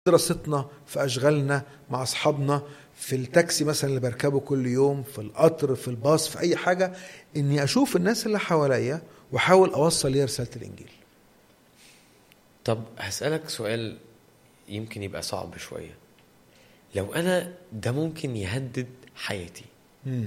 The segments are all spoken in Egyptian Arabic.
دراستنا في اشغالنا مع اصحابنا في التاكسي مثلا اللي بركبه كل يوم في القطر في الباص في اي حاجه اني اشوف الناس اللي حواليا واحاول اوصل ليها رساله الانجيل طب هسألك سؤال يمكن يبقى صعب شوية لو أنا ده ممكن يهدد حياتي مم.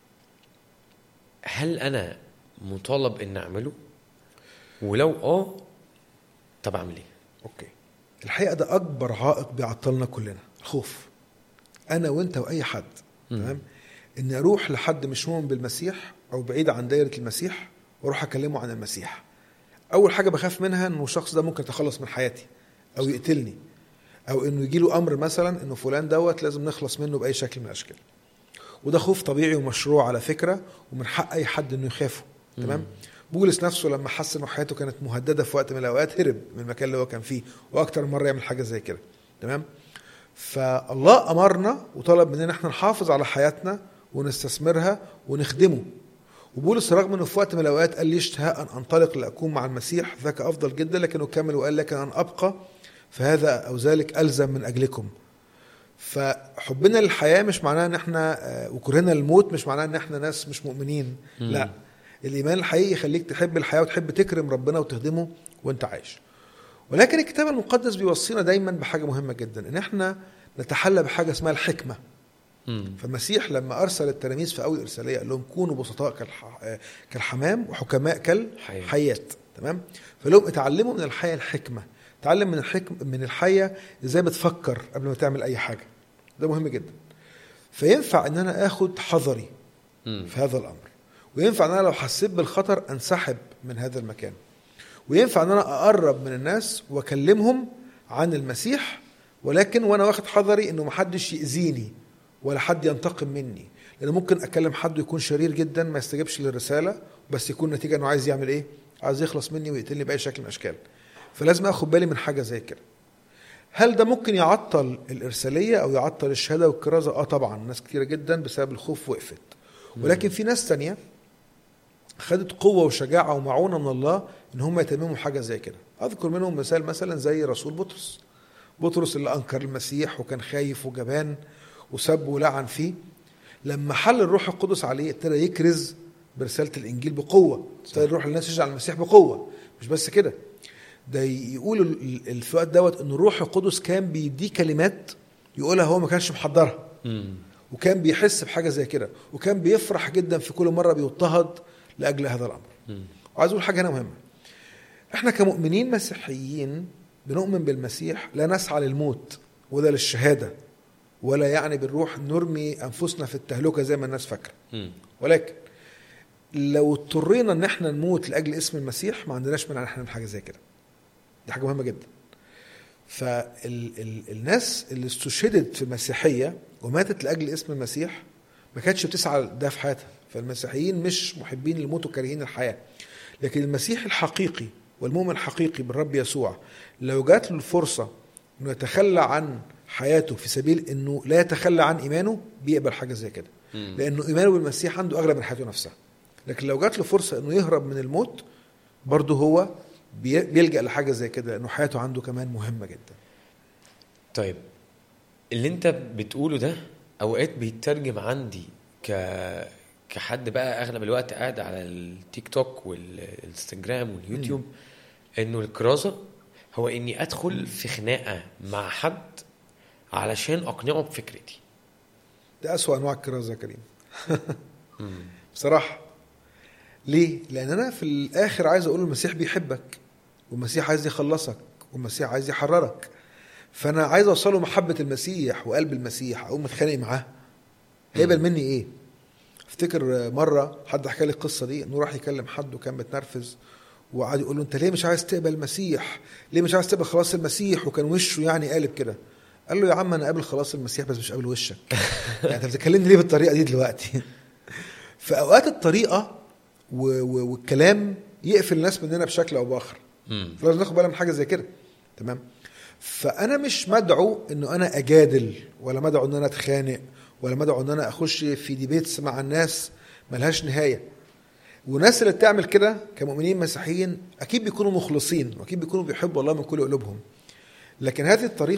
هل أنا مطالب إن أعمله؟ ولو آه طب أعمل إيه؟ اوكي الحقيقه ده اكبر عائق بيعطلنا كلنا الخوف انا وانت واي حد مم. تمام اني اروح لحد مش مؤمن بالمسيح او بعيد عن دايره المسيح واروح اكلمه عن المسيح اول حاجه بخاف منها انه الشخص ده ممكن يتخلص من حياتي او يقتلني او انه يجي له امر مثلا انه فلان دوت لازم نخلص منه باي شكل من الاشكال وده خوف طبيعي ومشروع على فكره ومن حق اي حد انه يخافه تمام بولس نفسه لما حس انه حياته كانت مهدده في وقت من الاوقات هرب من المكان اللي هو كان فيه واكتر من مره يعمل حاجه زي كده تمام فالله امرنا وطلب مننا احنا نحافظ على حياتنا ونستثمرها ونخدمه وبولس رغم انه في وقت من الاوقات قال لي اشتهاء ان انطلق لاكون مع المسيح ذاك افضل جدا لكنه كمل وقال لكن ان ابقى فهذا او ذلك الزم من اجلكم فحبنا للحياه مش معناه ان احنا آه، وكرهنا للموت مش معناه ان احنا ناس مش مؤمنين مم. لا الايمان الحقيقي يخليك تحب الحياه وتحب تكرم ربنا وتخدمه وانت عايش ولكن الكتاب المقدس بيوصينا دايما بحاجه مهمه جدا ان احنا نتحلى بحاجه اسمها الحكمه مم. فالمسيح لما ارسل التلاميذ في اول ارساليه قال لهم كونوا بسطاء كالح... آه، كالحمام وحكماء حياة. كالحيات تمام فقال لهم اتعلموا من الحياه الحكمه تعلم من الحكم من الحياه ازاي بتفكر قبل ما تعمل اي حاجه ده مهم جدا فينفع ان انا اخد حذري مم. في هذا الامر وينفع ان انا لو حسيت بالخطر انسحب من هذا المكان وينفع ان انا اقرب من الناس واكلمهم عن المسيح ولكن وانا واخد حذري انه محدش ياذيني ولا حد ينتقم مني لان ممكن اكلم حد يكون شرير جدا ما يستجيبش للرساله بس يكون نتيجه انه عايز يعمل ايه عايز يخلص مني ويقتلني باي شكل من الاشكال فلازم اخد بالي من حاجه زي كده هل ده ممكن يعطل الارساليه او يعطل الشهاده والكرازه اه طبعا ناس كتيره جدا بسبب الخوف وقفت ولكن في ناس تانية خدت قوه وشجاعه ومعونه من الله ان هم يتمموا حاجه زي كده اذكر منهم مثال مثلا زي رسول بطرس بطرس اللي انكر المسيح وكان خايف وجبان وسب ولعن فيه لما حل الروح القدس عليه ابتدى يكرز برساله الانجيل بقوه ابتدى يروح للناس يشجع المسيح بقوه مش بس كده ده يقول ال- ال- في الوقت دوت ان الروح القدس كان بيديه كلمات يقولها هو ما كانش محضرها مم. وكان بيحس بحاجه زي كده وكان بيفرح جدا في كل مره بيضطهد لاجل هذا الامر مم. وعايز اقول حاجه هنا مهمه احنا كمؤمنين مسيحيين بنؤمن بالمسيح لا نسعى للموت ولا للشهاده ولا يعني بنروح نرمي انفسنا في التهلكه زي ما الناس فاكره مم. ولكن لو اضطرينا ان احنا نموت لاجل اسم المسيح ما عندناش مانع ان احنا نعمل حاجه زي كده دي حاجه مهمه جدا فالناس اللي استشهدت في المسيحيه وماتت لاجل اسم المسيح ما كانتش بتسعى ده في حياتها فالمسيحيين مش محبين الموت وكارهين الحياه لكن المسيح الحقيقي والمؤمن الحقيقي بالرب يسوع لو جات له الفرصه انه يتخلى عن حياته في سبيل انه لا يتخلى عن ايمانه بيقبل حاجه زي كده مم. لانه ايمانه بالمسيح عنده اغلى من حياته نفسها لكن لو جات له فرصه انه يهرب من الموت برضه هو بي- بيلجا لحاجه زي كده لانه حياته عنده كمان مهمه جدا طيب اللي انت بتقوله ده اوقات بيترجم عندي ك كحد بقى اغلب الوقت قاعد على التيك توك والانستجرام واليوتيوب انه الكرازه هو اني ادخل في خناقه مع حد علشان اقنعه بفكرتي ده اسوا انواع الكرازه يا كريم بصراحه ليه لان انا في الاخر عايز اقول المسيح بيحبك والمسيح عايز يخلصك والمسيح عايز يحررك فانا عايز اوصله محبه المسيح وقلب المسيح اقوم متخانق معاه هيقبل مني ايه افتكر مره حد حكى لي القصه دي انه راح يكلم حد وكان متنرفز وقعد يقول له انت ليه مش عايز تقبل المسيح ليه مش عايز تقبل خلاص المسيح وكان وشه يعني قالب كده قال له يا عم انا قابل خلاص المسيح بس مش قابل وشك يعني انت بتكلمني ليه بالطريقه دي دلوقتي في اوقات الطريقه و- و- والكلام يقفل الناس مننا بشكل او باخر مم. فلازم ناخد بالنا من حاجه زي كده تمام فانا مش مدعو انه انا اجادل ولا مدعو ان انا اتخانق ولا مدعو ان انا اخش في ديبيتس مع الناس ملهاش نهايه والناس اللي بتعمل كده كمؤمنين مسيحيين اكيد بيكونوا مخلصين واكيد بيكونوا بيحبوا الله من كل قلوبهم لكن هذه الطريقه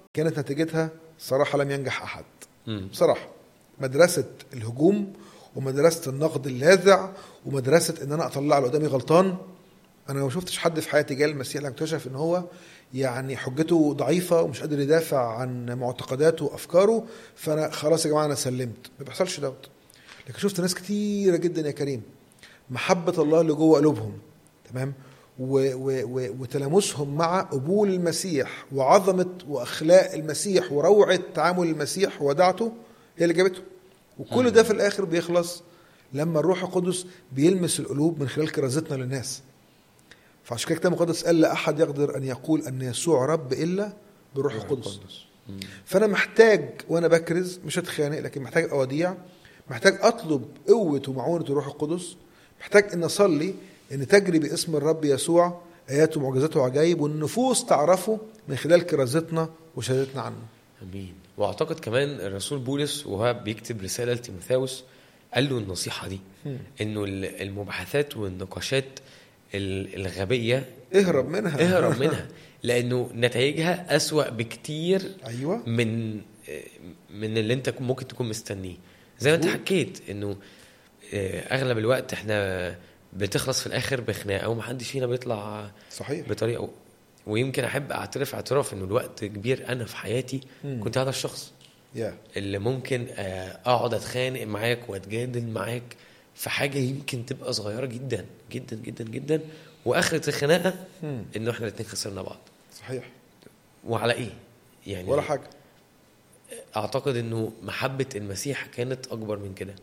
كانت نتيجتها صراحه لم ينجح احد مم. بصراحه مدرسه الهجوم ومدرسه النقد اللاذع ومدرسه ان انا اطلع اللي قدامي غلطان انا ما شفتش حد في حياتي جاي المسيح لما اكتشف ان هو يعني حجته ضعيفه ومش قادر يدافع عن معتقداته وافكاره فانا خلاص يا جماعه انا سلمت ما بيحصلش دوت لكن شفت ناس كتيره جدا يا كريم محبه الله اللي جوه قلوبهم تمام و و و وتلامسهم مع قبول المسيح وعظمه واخلاق المسيح وروعه تعامل المسيح وودعته هي اللي جابته وكل ده في الاخر بيخلص لما الروح القدس بيلمس القلوب من خلال كرازتنا للناس فعشان كده الكتاب المقدس قال لا احد يقدر ان يقول ان يسوع رب الا بالروح القدس مم. فانا محتاج وانا بكرز مش هتخانق لكن محتاج اوديع محتاج اطلب قوه ومعونه الروح القدس محتاج ان اصلي ان تجري باسم الرب يسوع ايات ومعجزات وعجائب والنفوس تعرفه من خلال كرازتنا وشهادتنا عنه امين واعتقد كمان الرسول بولس وهو بيكتب رساله لتيموثاوس قال له النصيحه دي انه ال- المباحثات والنقاشات ال- الغبيه اهرب منها اهرب منها لانه نتائجها اسوا بكتير ايوه من من اللي انت ممكن تكون مستنيه زي ما انت مظبوط. حكيت انه آه، اغلب الوقت احنا بتخلص في الاخر بخناقه ومحدش فينا بيطلع صحيح بطريقه ويمكن احب اعترف اعتراف انه الوقت كبير انا في حياتي مم. كنت هذا الشخص يا اللي ممكن آه، اقعد اتخانق معاك واتجادل معاك في حاجه يمكن تبقى صغيره جدا جدا جدا جدا واخره الخناقه مم. انه احنا الاثنين خسرنا بعض صحيح وعلى ايه؟ يعني ولا حاجه اعتقد انه محبه المسيح كانت اكبر من كده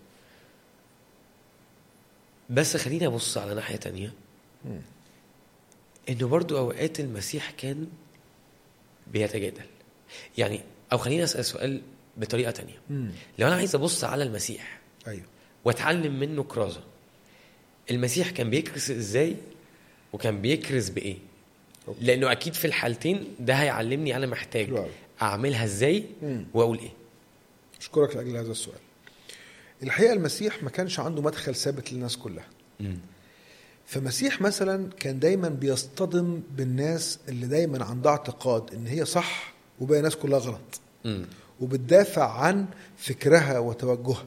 بس خليني ابص على ناحيه تانية مم. انه برضو اوقات المسيح كان بيتجادل يعني او خليني اسال سؤال بطريقه تانية مم. لو انا عايز ابص على المسيح ايوه واتعلم منه كرازه المسيح كان بيكرز ازاي وكان بيكرز بايه أوكي. لانه اكيد في الحالتين ده هيعلمني انا محتاج حلو أوي. اعملها ازاي مم. واقول ايه اشكرك لاجل هذا السؤال الحقيقه المسيح ما كانش عنده مدخل ثابت للناس كلها مم. فمسيح مثلا كان دايما بيصطدم بالناس اللي دايما عندها اعتقاد ان هي صح وباقي الناس كلها غلط مم. وبتدافع عن فكرها وتوجهها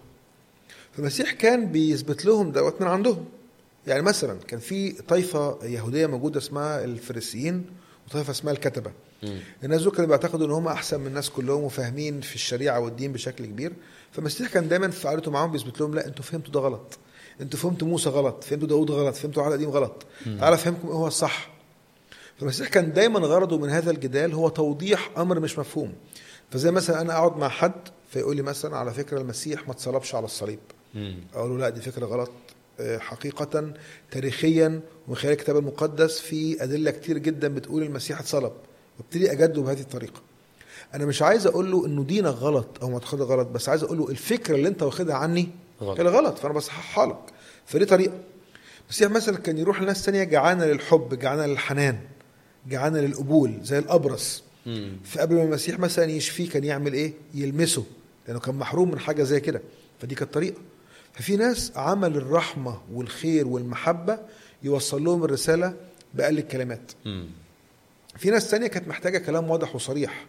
فالمسيح كان بيثبت لهم دوت من عندهم يعني مثلا كان في طائفه يهوديه موجوده اسمها الفريسيين وطائفه اسمها الكتبه مم. الناس دول كانوا بيعتقدوا ان هم احسن من الناس كلهم وفاهمين في الشريعه والدين بشكل كبير فالمسيح كان دايما في قعدته معاهم بيثبت لهم لا انتوا فهمتوا ده غلط انتوا فهمتوا موسى غلط فهمتوا داود غلط فهمتوا العهد القديم غلط تعالى افهمكم ايه هو الصح فالمسيح كان دايما غرضه من هذا الجدال هو توضيح امر مش مفهوم فزي مثلا انا اقعد مع حد فيقول لي مثلا على فكره المسيح ما اتصلبش على الصليب مم. اقول له لا دي فكره غلط آه، حقيقة تاريخيا ومن خلال الكتاب المقدس في أدلة كتير جدا بتقول المسيح اتصلب وابتدي أجده بهذه الطريقة أنا مش عايز أقول له إنه دينك غلط أو معتقدك غلط بس عايز أقول له الفكرة اللي أنت واخدها عني غلط. هي غلط فأنا بصححها لك فدي طريقة المسيح مثلا كان يروح لناس تانية جعانة للحب جعانة للحنان جعانة للقبول زي الأبرص مم. فقبل ما المسيح مثلا يشفيه كان يعمل ايه؟ يلمسه لانه كان محروم من حاجه زي كده فدي كانت طريقه ففي ناس عمل الرحمه والخير والمحبه يوصل لهم الرساله باقل الكلمات مم. في ناس تانية كانت محتاجه كلام واضح وصريح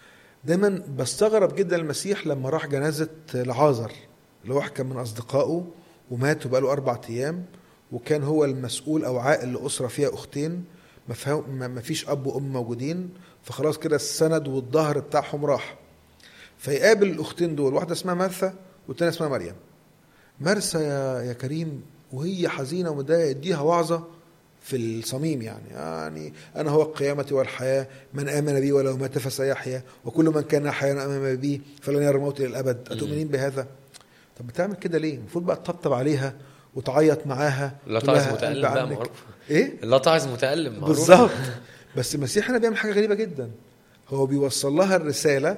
دايما بستغرب جدا المسيح لما راح جنازه لعازر اللي هو واحد كان من اصدقائه ومات وبقاله اربع ايام وكان هو المسؤول او عائل لاسره فيها اختين ما فيها- ما ما فيش اب وام موجودين فخلاص كده السند والظهر بتاعهم راح فيقابل الاختين دول واحده اسمها مرثا والتانيه اسمها مريم مرثا يا يا كريم وهي حزينه ومتضايقه يديها وعظه في الصميم يعني يعني انا هو القيامه والحياه من امن بي ولو مات فسيحيا وكل من كان حيا امام بي فلن يرى الموت الى الابد اتؤمنين بهذا طب بتعمل كده ليه المفروض بقى تطبطب عليها وتعيط معاها لا تقول لها تعز متألم قلب بقى عنك. معروف ايه لا تعز متألم معروف بالظبط بس المسيح هنا بيعمل حاجه غريبه جدا هو بيوصل لها الرساله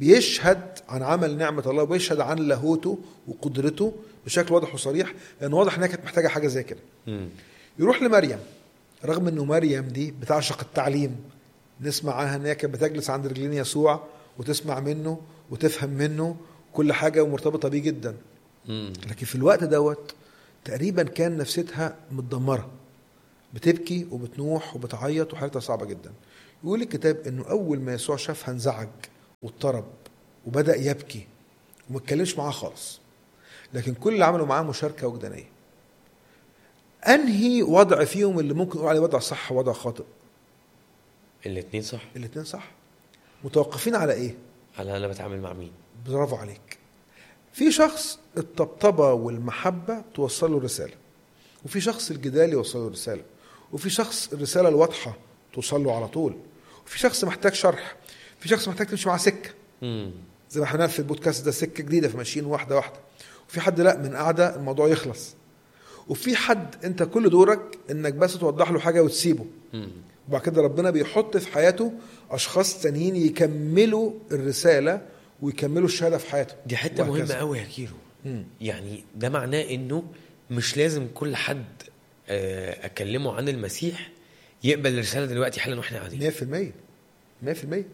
بيشهد عن عمل نعمه الله وبيشهد عن لاهوته وقدرته بشكل واضح وصريح لان واضح انها كانت محتاجه حاجه زي كده مم. يروح لمريم رغم انه مريم دي بتعشق التعليم نسمع عنها ان هي كانت بتجلس عند رجلين يسوع وتسمع منه وتفهم منه كل حاجه ومرتبطه بيه جدا مم. لكن في الوقت دوت تقريبا كان نفسيتها متدمره بتبكي وبتنوح وبتعيط وحالتها صعبه جدا يقول الكتاب انه اول ما يسوع شافها انزعج واضطرب وبدا يبكي وما اتكلمش معاه خالص لكن كل اللي عملوا معاه مشاركه وجدانيه انهي وضع فيهم اللي ممكن نقول عليه وضع صح ووضع خاطئ الاتنين صح الاثنين صح متوقفين على ايه على انا بتعامل مع مين برافو عليك في شخص الطبطبة والمحبة توصل له رسالة وفي شخص الجدال يوصل له رسالة وفي شخص الرسالة الواضحة توصل له على طول وفي شخص محتاج شرح في شخص محتاج تمشي معاه سكة امم زي ما احنا في البودكاست ده سكة جديدة فماشيين واحدة واحدة وفي حد لا من قعدة الموضوع يخلص وفي حد انت كل دورك انك بس توضح له حاجة وتسيبه امم وبعد كده ربنا بيحط في حياته اشخاص تانيين يكملوا الرسالة ويكملوا الشهادة في حياته دي حته وهكذا. مهمه قوي يا كيرو مم. يعني ده معناه انه مش لازم كل حد آه، اكلمه عن المسيح يقبل الرساله دلوقتي حالا واحنا قاعدين 100% 100%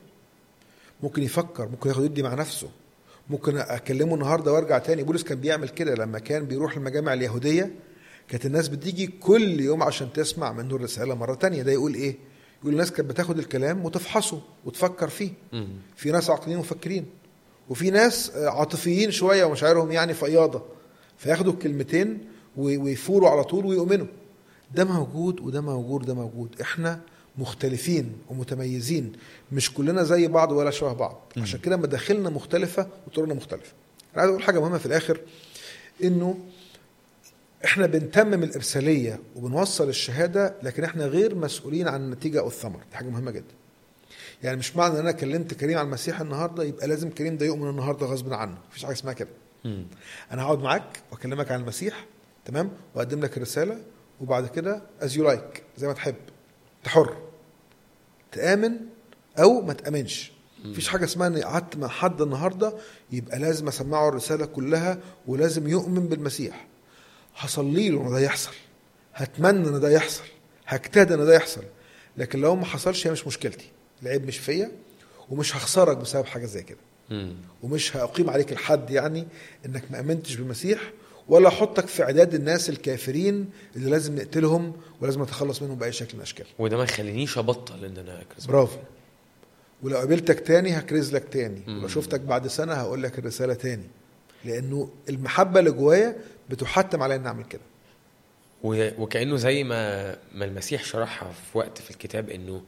ممكن يفكر ممكن ياخد يدي مع نفسه ممكن اكلمه النهارده وارجع تاني بولس كان بيعمل كده لما كان بيروح المجامع اليهوديه كانت الناس بتيجي كل يوم عشان تسمع منه الرساله مره تانية ده يقول ايه يقول الناس كانت بتاخد الكلام وتفحصه وتفكر فيه مم. في ناس عاقلين ومفكرين وفي ناس آه، عاطفيين شويه ومشاعرهم يعني فياضه فياخدوا الكلمتين وي- ويفوروا على طول ويؤمنوا ده موجود وده موجود وده موجود احنا مختلفين ومتميزين مش كلنا زي بعض ولا شبه بعض مم. عشان كده مداخلنا مختلفه وطرقنا مختلفه انا عايز اقول حاجه مهمه في الاخر انه احنا بنتمم الارساليه وبنوصل الشهاده لكن احنا غير مسؤولين عن النتيجه او الثمر دي حاجه مهمه جدا يعني مش معنى ان انا كلمت كريم عن المسيح النهارده يبقى لازم كريم ده يؤمن النهارده غصب عنه مفيش حاجه اسمها كده مم. انا هقعد معاك واكلمك عن المسيح تمام واقدم لك الرساله وبعد كده از يو لايك زي ما تحب انت حر تامن او ما تامنش مفيش حاجه اسمها اني قعدت مع حد النهارده يبقى لازم اسمعه الرساله كلها ولازم يؤمن بالمسيح هصلي له ان ده يحصل هتمنى ان ده يحصل هجتهد ان ده يحصل لكن لو ما حصلش هي مش مشكلتي العيب مش فيا ومش هخسرك بسبب حاجه زي كده مم. ومش هأقيم عليك الحد يعني انك ما امنتش بالمسيح ولا احطك في اعداد الناس الكافرين اللي لازم نقتلهم ولازم نتخلص منهم باي شكل من الاشكال وده ما يخلينيش ابطل ان انا اكرز برافو ولو قابلتك تاني هكرز لك تاني مم. ولو شفتك بعد سنه هقول لك الرساله تاني لانه المحبه اللي جوايا بتحتم عليا اني اعمل كده و- وكانه زي ما ما المسيح شرحها في وقت في الكتاب انه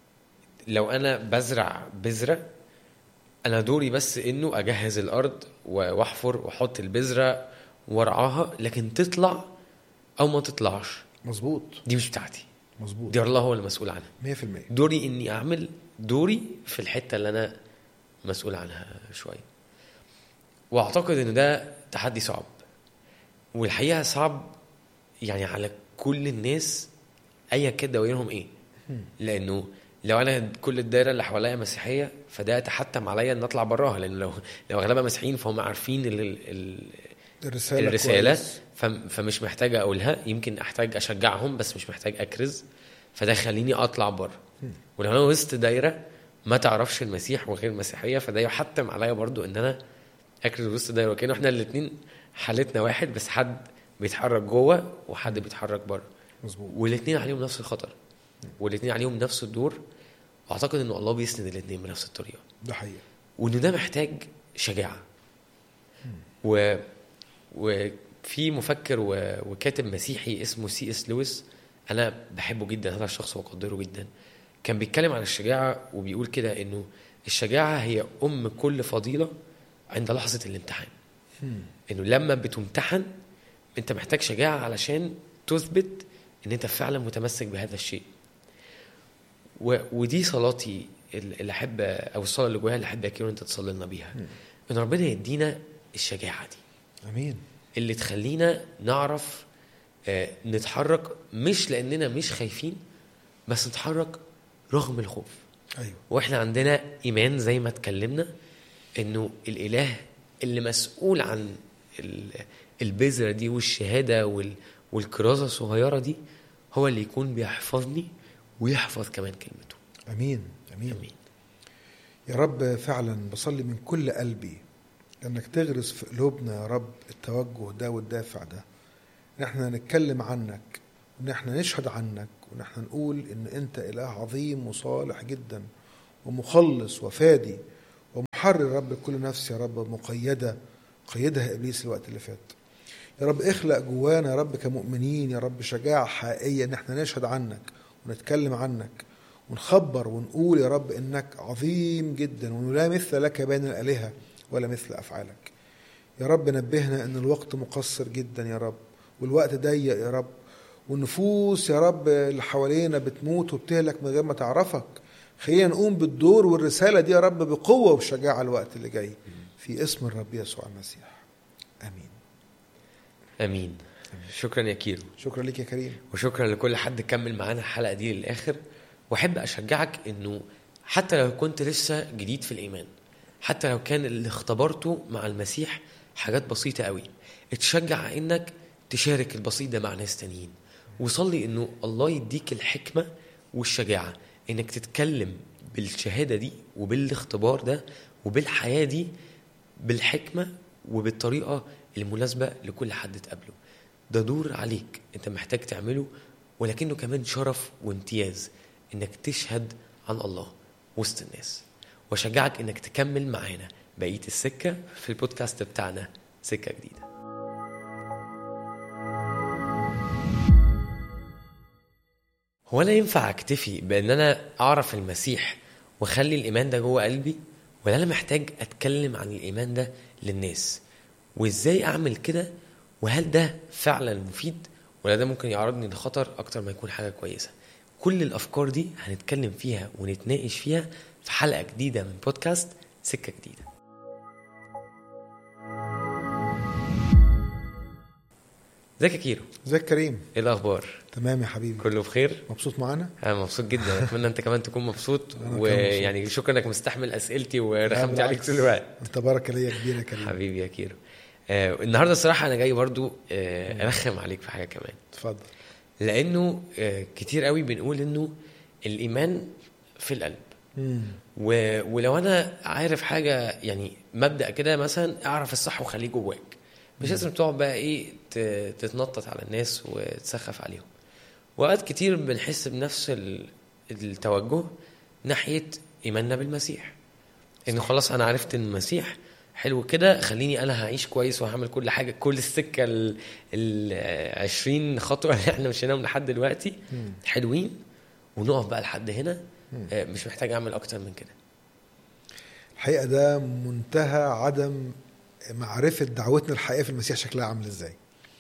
لو انا بزرع بذره انا دوري بس انه اجهز الارض و- واحفر واحط البذره وارعاها لكن تطلع او ما تطلعش مظبوط دي مش بتاعتي مظبوط دي الله هو المسؤول عنها 100% دوري اني اعمل دوري في الحته اللي انا مسؤول عنها شويه واعتقد ان ده تحدي صعب والحقيقه صعب يعني على كل الناس ايا كان دوائرهم ايه لانه لو انا كل الدايره اللي حواليا مسيحيه فده يتحتم عليا ان اطلع براها لان لو لو اغلبها مسيحيين فهم عارفين ال ال الرساله الرساله كويس. فم- فمش محتاج اقولها يمكن احتاج اشجعهم بس مش محتاج اكرز فده يخليني اطلع بره ولو انا وسط دايره ما تعرفش المسيح وغير المسيحيه فده يحتم عليا برضو ان انا اكرز وسط دايره وكانه احنا الاثنين حالتنا واحد بس حد بيتحرك جوه وحد بيتحرك بره مظبوط والاثنين عليهم نفس الخطر والاثنين عليهم نفس الدور واعتقد ان الله بيسند الاثنين بنفس الطريقه ده حقيقه وان ده محتاج شجاعه و وفي مفكر و... وكاتب مسيحي اسمه سي اس لويس انا بحبه جدا هذا الشخص واقدره جدا كان بيتكلم عن الشجاعه وبيقول كده انه الشجاعه هي ام كل فضيله عند لحظه الامتحان انه لما بتمتحن انت محتاج شجاعه علشان تثبت ان انت فعلا متمسك بهذا الشيء و... ودي صلاتي اللي احب او الصلاه اللي جوايا اللي احب يا كيرو انت تصلي لنا بيها ان ربنا يدينا الشجاعه دي امين اللي تخلينا نعرف آه، نتحرك مش لاننا مش خايفين بس نتحرك رغم الخوف ايوه واحنا عندنا ايمان زي ما اتكلمنا انه الاله اللي مسؤول عن ال- البذره دي والشهاده وال- والكرازه الصغيره دي هو اللي يكون بيحفظني ويحفظ كمان كلمته امين امين امين يا رب فعلا بصلي من كل قلبي انك تغرس في قلوبنا يا رب التوجه ده والدافع ده ان احنا نتكلم عنك وان احنا نشهد عنك وان احنا نقول ان انت اله عظيم وصالح جدا ومخلص وفادي حرر يا رب كل نفس يا رب مقيدة قيدها إبليس الوقت اللي فات يا رب اخلق جوانا يا رب كمؤمنين يا رب شجاعة حقيقية ان احنا نشهد عنك ونتكلم عنك ونخبر ونقول يا رب انك عظيم جدا وانه لا مثل لك بين الالهه ولا مثل افعالك. يا رب نبهنا ان الوقت مقصر جدا يا رب والوقت ضيق يا رب والنفوس يا رب اللي حوالينا بتموت وبتهلك من غير ما تعرفك. خلينا نقوم بالدور والرساله دي يا رب بقوه وبشجاعه الوقت اللي جاي. في اسم الرب يسوع المسيح. امين. امين شكرا يا كيرو شكرا لك يا كريم. وشكرا لكل حد كمل معانا الحلقه دي للاخر واحب اشجعك انه حتى لو كنت لسه جديد في الايمان حتى لو كان اللي اختبرته مع المسيح حاجات بسيطه قوي اتشجع انك تشارك البسيط ده مع ناس تانيين وصلي انه الله يديك الحكمه والشجاعه انك تتكلم بالشهاده دي وبالاختبار ده وبالحياه دي بالحكمه وبالطريقه المناسبه لكل حد تقابله ده دور عليك انت محتاج تعمله ولكنه كمان شرف وامتياز انك تشهد عن الله وسط الناس واشجعك انك تكمل معانا بقيه السكه في البودكاست بتاعنا سكه جديده هو انا ينفع اكتفي بان انا اعرف المسيح واخلي الايمان ده جوه قلبي ولا انا محتاج اتكلم عن الايمان ده للناس وازاي اعمل كده وهل ده فعلا مفيد ولا ده ممكن يعرضني لخطر اكتر ما يكون حاجه كويسه كل الافكار دي هنتكلم فيها ونتناقش فيها في حلقه جديده من بودكاست سكه جديده ازيك يا كيرو ازيك يا كريم؟ ايه الاخبار تمام يا حبيبي. كله بخير مبسوط معانا؟ انا مبسوط جدا اتمنى انت كمان تكون مبسوط أنا كمان ويعني شكرا انك مستحمل اسئلتي ورخمت عليك بالعكس. طول الوقت انت بركه ليا كبيره يا كريم. حبيبي يا كيرو آه النهارده الصراحه انا جاي برضو آه ارخم عليك في حاجه كمان اتفضل. لانه آه كتير قوي بنقول انه الايمان في القلب مم. و... ولو انا عارف حاجه يعني مبدا كده مثلا اعرف الصح وخليه جواك مش لازم تقعد بقى ايه ت... تتنطط على الناس وتسخف عليهم وقت كتير بنحس بنفس ال... التوجه ناحيه ايماننا بالمسيح انه خلاص انا عرفت ان المسيح حلو كده خليني انا هعيش كويس وهعمل كل حاجه كل السكه ال ال 20 خطوه اللي احنا مشيناهم لحد دلوقتي مم. حلوين ونقف بقى لحد هنا مم. آه، مش محتاج اعمل اكتر من كده الحقيقه ده منتهى عدم معرفه دعوتنا الحقيقيه في المسيح شكلها عامل ازاي.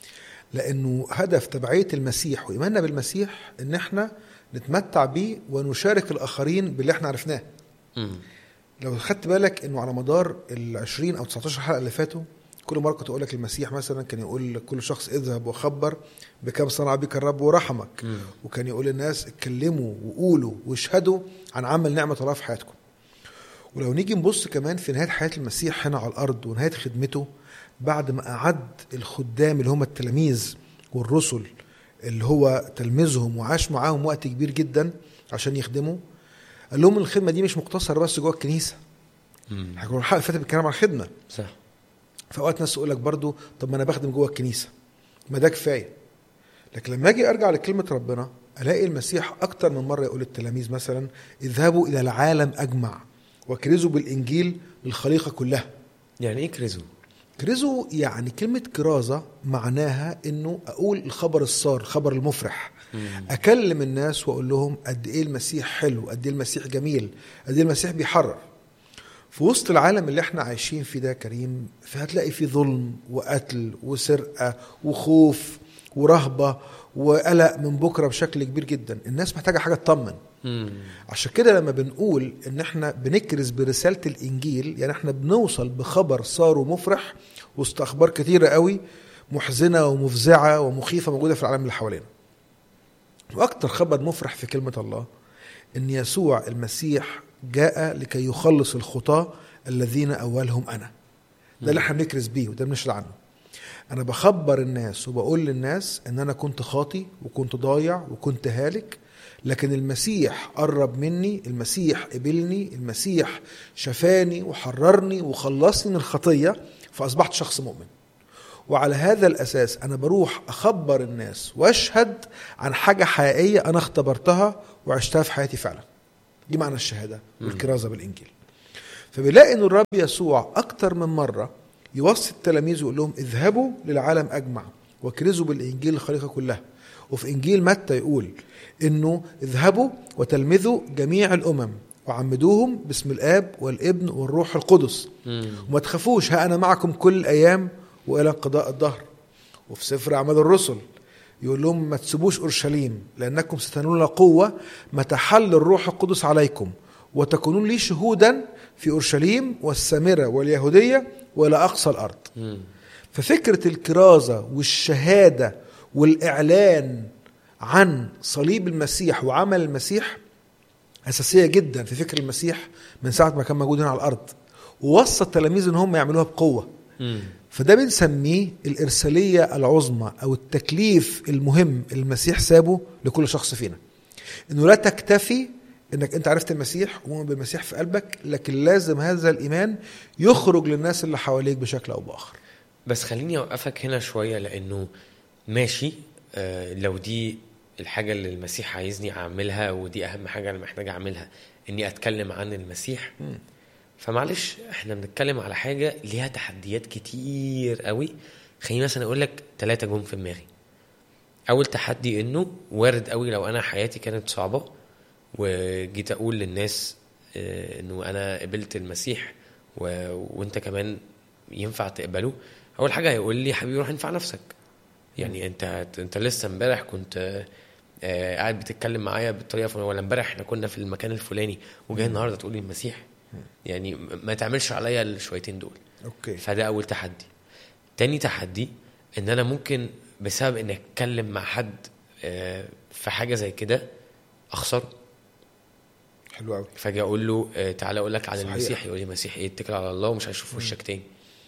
لانه هدف تبعيه المسيح وايماننا بالمسيح ان احنا نتمتع بيه ونشارك الاخرين باللي احنا عرفناه. مم. لو خدت بالك انه على مدار ال 20 او 19 حلقه اللي فاتوا كل مره كنت اقول لك المسيح مثلا كان يقول لكل شخص اذهب وخبر بكم صنع بك الرب ورحمك مم. وكان يقول للناس اتكلموا وقولوا واشهدوا عن عمل نعمه الله في حياتكم ولو نيجي نبص كمان في نهايه حياه المسيح هنا على الارض ونهايه خدمته بعد ما اعد الخدام اللي هم التلاميذ والرسل اللي هو تلميذهم وعاش معاهم وقت كبير جدا عشان يخدموا قال لهم الخدمه دي مش مقتصره بس جوه الكنيسه مم. احنا كنا الحلقه اللي فاتت بنتكلم عن الخدمه صح فاوقات ناس تقول لك برضو طب ما انا بخدم جوه الكنيسه ما ده كفايه لكن لما اجي ارجع لكلمه ربنا الاقي المسيح اكتر من مره يقول للتلاميذ مثلا اذهبوا الى العالم اجمع وكرزوا بالانجيل للخليقه كلها يعني ايه كريزو كرزوا يعني كلمه كرازه معناها انه اقول الخبر السار الخبر المفرح اكلم الناس واقول لهم قد ايه المسيح حلو قد ايه المسيح جميل قد ايه المسيح بيحرر في وسط العالم اللي احنا عايشين فيه ده يا كريم فهتلاقي فيه ظلم وقتل وسرقه وخوف ورهبه وقلق من بكره بشكل كبير جدا الناس محتاجه حاجه تطمن مم. عشان كده لما بنقول ان احنا بنكرز برساله الانجيل يعني احنا بنوصل بخبر صار مفرح وسط اخبار كتيره قوي محزنه ومفزعه ومخيفه موجوده في العالم اللي حوالينا واكتر خبر مفرح في كلمه الله ان يسوع المسيح جاء لكي يخلص الخطاه الذين اولهم انا ده اللي احنا بنكرز بيه وده بنشهد عنه انا بخبر الناس وبقول للناس ان انا كنت خاطي وكنت ضايع وكنت هالك لكن المسيح قرب مني المسيح قبلني المسيح شفاني وحررني وخلصني من الخطيه فاصبحت شخص مؤمن وعلى هذا الاساس انا بروح اخبر الناس واشهد عن حاجه حقيقيه انا اختبرتها وعشتها في حياتي فعلا دي معنى الشهاده والكرازه بالانجيل فبيلاقي ان الرب يسوع اكتر من مره يوصي التلاميذ ويقول لهم اذهبوا للعالم اجمع واكرزوا بالانجيل الخليقه كلها وفي انجيل متى يقول انه اذهبوا وتلمذوا جميع الامم وعمدوهم باسم الاب والابن والروح القدس مم. وما تخافوش ها انا معكم كل الايام والى انقضاء الدهر وفي سفر اعمال الرسل يقول لهم ما تسيبوش اورشليم لانكم ستنالون قوه متى حل الروح القدس عليكم وتكونون لي شهودا في اورشليم والسامره واليهوديه والى اقصى الارض مم. ففكره الكرازه والشهاده والاعلان عن صليب المسيح وعمل المسيح اساسيه جدا في فكر المسيح من ساعه ما كان موجود هنا على الارض ووصى التلاميذ ان هم يعملوها بقوه مم. فده بنسميه الإرسالية العظمى أو التكليف المهم اللي المسيح سابه لكل شخص فينا إنه لا تكتفي إنك أنت عرفت المسيح ومؤمن بالمسيح في قلبك لكن لازم هذا الإيمان يخرج للناس اللي حواليك بشكل أو بآخر بس خليني اوقفك هنا شويه لانه ماشي آه لو دي الحاجه اللي المسيح عايزني اعملها ودي اهم حاجه انا محتاج اعملها اني اتكلم عن المسيح فمعلش احنا بنتكلم على حاجه ليها تحديات كتير قوي خليني مثلا اقول لك ثلاثه جم في دماغي اول تحدي انه وارد قوي لو انا حياتي كانت صعبه وجيت اقول للناس آه، انه انا قبلت المسيح و... وانت كمان ينفع تقبله اول حاجه هيقول لي حبيبي روح انفع نفسك يعني انت انت لسه امبارح كنت آه، آه، قاعد بتتكلم معايا بالطريقه الفلانيه ولا امبارح احنا كنا في المكان الفلاني وجاي النهارده تقول لي المسيح يعني ما تعملش عليا الشويتين دول أوكي فده اول تحدي تاني تحدي ان انا ممكن بسبب اني اتكلم مع حد آه، في حاجه زي كده اخسره حلو قوي فاجي اقول له آه، تعالى اقول لك عن صحيح. المسيح يقول لي مسيح ايه اتكل على الله ومش هشوف وشك تاني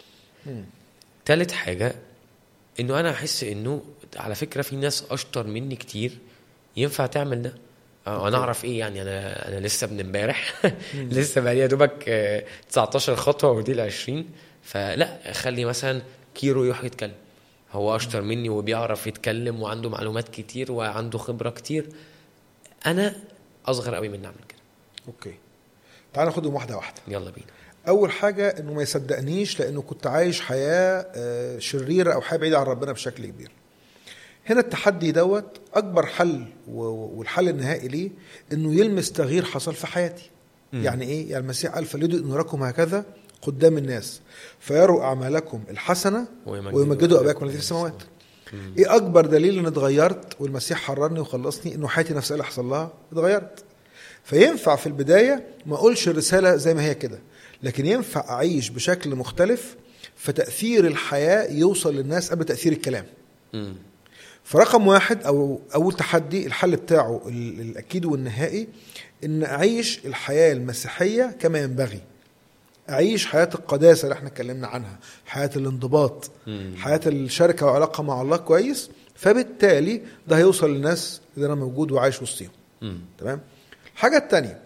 تالت حاجه انه انا احس انه على فكره في ناس اشطر مني كتير ينفع تعمل ده آه، انا اعرف ايه يعني انا انا لسه من امبارح لسه بقى يا دوبك آه، 19 خطوه ودي ال 20 فلا خلي مثلا كيرو يروح يتكلم هو اشطر مني وبيعرف يتكلم وعنده معلومات كتير وعنده خبره كتير انا اصغر قوي من اعمل كده أوكي تعال ناخدهم واحدة واحدة يلا بينا أول حاجة إنه ما يصدقنيش لأنه كنت عايش حياة آه، شريرة أو حياة بعيدة عن ربنا بشكل كبير هنا التحدي دوت أكبر حل و- و- والحل النهائي ليه إنه يلمس تغيير حصل في حياتي مم. يعني إيه؟ يعني المسيح قال فليدوا نوركم هكذا قدام الناس فيروا أعمالكم الحسنة ويمجدوا أباكم الذي في السماوات مم. ايه اكبر دليل ان اتغيرت والمسيح حررني وخلصني انه حياتي نفسها اللي حصل لها اتغيرت فينفع في البدايه ما اقولش الرساله زي ما هي كده لكن ينفع اعيش بشكل مختلف فتاثير الحياه يوصل للناس قبل تاثير الكلام مم. فرقم واحد او اول تحدي الحل بتاعه ال- الاكيد والنهائي ان اعيش الحياه المسيحيه كما ينبغي اعيش حياه القداسه اللي احنا اتكلمنا عنها حياه الانضباط مم. حياه الشركه والعلاقه مع الله كويس فبالتالي ده هيوصل للناس اللي انا موجود وعايش وسطيهم مم. تمام الحاجه الثانيه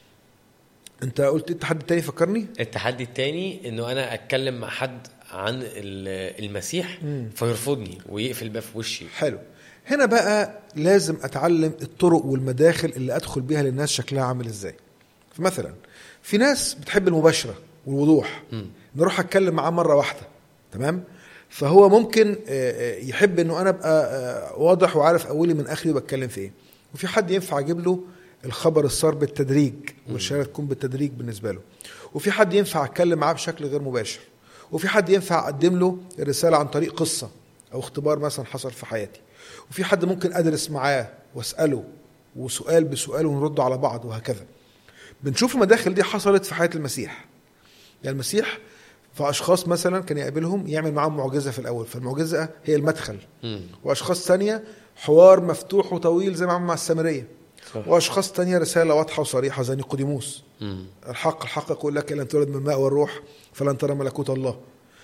انت قلت التحدي التاني فكرني التحدي التاني انه انا اتكلم مع حد عن ال- المسيح مم. فيرفضني ويقفل باب في وشي حلو هنا بقى لازم اتعلم الطرق والمداخل اللي ادخل بيها للناس شكلها عامل ازاي فمثلا في ناس بتحب المباشره والوضوح مم. نروح اتكلم معاه مره واحده تمام فهو ممكن آه، آه، يحب انه انا ابقى آه، واضح وعارف اولي من اخري وبتكلم في ايه وفي حد ينفع اجيب له الخبر الصار بالتدريج والشهاده تكون بالتدريج بالنسبه له وفي حد ينفع اتكلم معاه بشكل غير مباشر وفي حد ينفع اقدم له الرساله عن طريق قصه او اختبار مثلا حصل في حياتي وفي حد ممكن ادرس معاه واساله وسؤال بسؤال ونرد على بعض وهكذا بنشوف المداخل دي حصلت في حياه المسيح يعني المسيح فاشخاص مثلا كان يقابلهم يعمل معاهم معجزه في الاول فالمعجزه هي المدخل مم. واشخاص ثانيه حوار مفتوح وطويل زي ما عمل مع السامريه صح. واشخاص تانية رساله واضحه وصريحه زي نيقوديموس مم. الحق الحق يقول لك لن تولد من الماء والروح فلن ترى ملكوت الله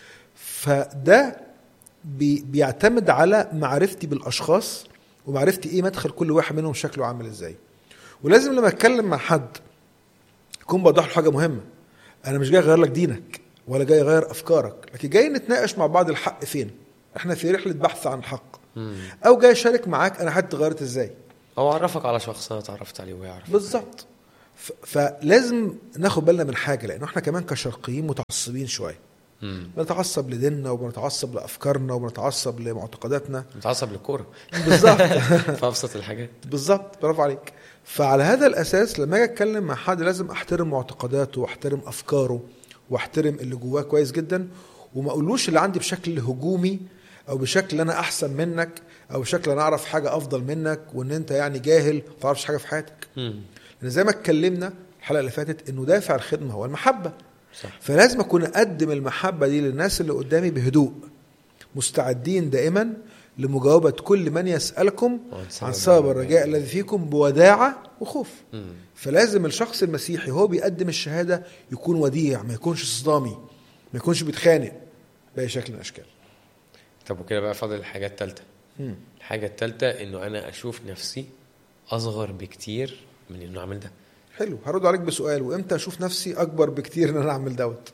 فده بي بيعتمد على معرفتي بالاشخاص ومعرفتي ايه مدخل كل واحد منهم شكله عامل ازاي ولازم لما اتكلم مع حد يكون بوضح له حاجه مهمه انا مش جاي اغير لك دينك ولا جاي اغير افكارك لكن جاي نتناقش مع بعض الحق فين احنا في رحله بحث عن الحق مم. او جاي اشارك معاك انا حياتي اتغيرت ازاي او اعرفك على شخص انا اتعرفت عليه ويعرف بالظبط ف- فلازم ناخد بالنا من حاجه لانه احنا كمان كشرقيين متعصبين شويه مم. بنتعصب لديننا وبنتعصب لافكارنا وبنتعصب لمعتقداتنا متعصب للكوره بالظبط في ابسط الحاجات بالظبط برافو عليك فعلى هذا الاساس لما اجي اتكلم مع حد لازم احترم معتقداته واحترم افكاره واحترم اللي جواه كويس جدا وما اقولوش اللي عندي بشكل هجومي او بشكل انا احسن منك او بشكل انا اعرف حاجه افضل منك وان انت يعني جاهل ما تعرفش حاجه في حياتك مم. لان زي ما اتكلمنا الحلقه اللي فاتت انه دافع الخدمه هو المحبه صح فلازم اكون اقدم المحبه دي للناس اللي قدامي بهدوء مستعدين دائما لمجاوبه كل من يسالكم وعن عن سبب الرجاء الذي فيكم بوداعه وخوف مم. فلازم الشخص المسيحي هو بيقدم الشهاده يكون وديع ما يكونش صدامي ما يكونش بيتخانق باي شكل من الاشكال طب وكده بقى فاضل الحاجه الثالثه مم. الحاجه الثالثه انه انا اشوف نفسي اصغر بكتير من انه اعمل ده حلو هرد عليك بسؤال وامتى اشوف نفسي اكبر بكتير ان انا اعمل دوت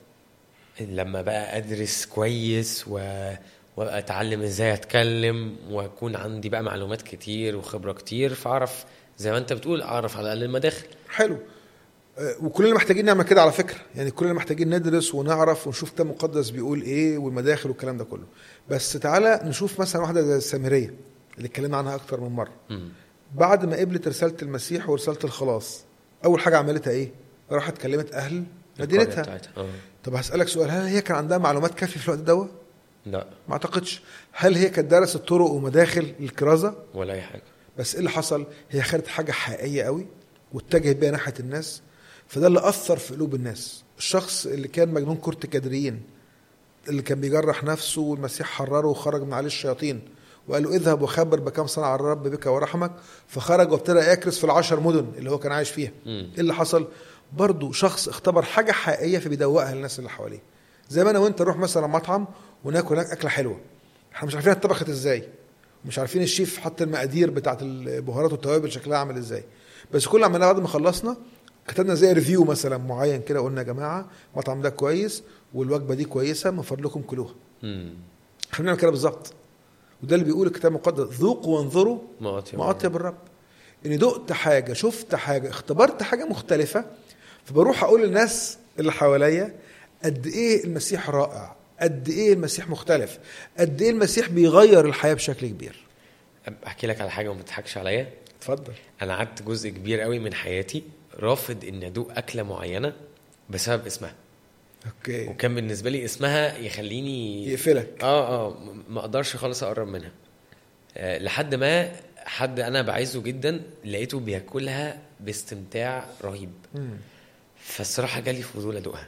لما بقى ادرس كويس و... وابقى اتعلم ازاي اتكلم واكون عندي بقى معلومات كتير وخبره كتير فاعرف زي ما انت بتقول اعرف على الاقل المداخل حلو آه، وكلنا محتاجين نعمل كده على فكره يعني كلنا محتاجين ندرس ونعرف ونشوف كتاب مقدس بيقول ايه والمداخل والكلام ده كله بس تعالى نشوف مثلا واحده زي السامريه اللي اتكلمنا عنها اكتر من مره مم. بعد ما قبلت رساله المسيح ورساله الخلاص اول حاجه عملتها ايه راحت كلمت اهل القرية مدينتها بتاعتها. اه طب هسالك سؤال هل هي كان عندها معلومات كافيه في الوقت دوت لا ما اعتقدش هل هي كانت دارست طرق ومداخل الكرازه ولا اي حاجه بس ايه اللي حصل هي خدت حاجه حقيقيه قوي واتجهت بيها ناحيه الناس فده اللي اثر في قلوب الناس الشخص اللي كان مجنون كرة كادريين اللي كان بيجرح نفسه والمسيح حرره وخرج من عليه الشياطين وقال له اذهب وخبر بكم صنع الرب بك ورحمك فخرج وابتدى يكرس في العشر مدن اللي هو كان عايش فيها مم. ايه اللي حصل برضه شخص اختبر حاجه حقيقيه فبيدوقها للناس اللي حواليه زي ما انا وانت نروح مثلا مطعم وناكل هناك اكله حلوه احنا مش عارفين اتطبخت ازاي مش عارفين الشيف حط المقادير بتاعت البهارات والتوابل شكلها عامل ازاي بس كل عملنا بعد ما خلصنا كتبنا زي ريفيو مثلا معين كده قلنا يا جماعه المطعم ده كويس والوجبه دي كويسه من فضلكم كلوها مم. احنا بنعمل كده بالظبط وده اللي بيقول الكتاب المقدس ذوقوا وانظروا ما أطيب ما اطيب الرب اني دقت حاجه شفت حاجه اختبرت حاجه مختلفه فبروح اقول للناس اللي حواليا قد ايه المسيح رائع قد ايه المسيح مختلف قد ايه المسيح بيغير الحياه بشكل كبير احكي لك على حاجه وما تضحكش عليا اتفضل انا قعدت جزء كبير قوي من حياتي رافض ان ادوق اكله معينه بسبب اسمها اوكي وكان بالنسبه لي اسمها يخليني يقفلك اه اه م- ما اقدرش خالص اقرب منها آه لحد ما حد انا بعزه جدا لقيته بياكلها باستمتاع رهيب مم. فالصراحه جالي فضول ادوقها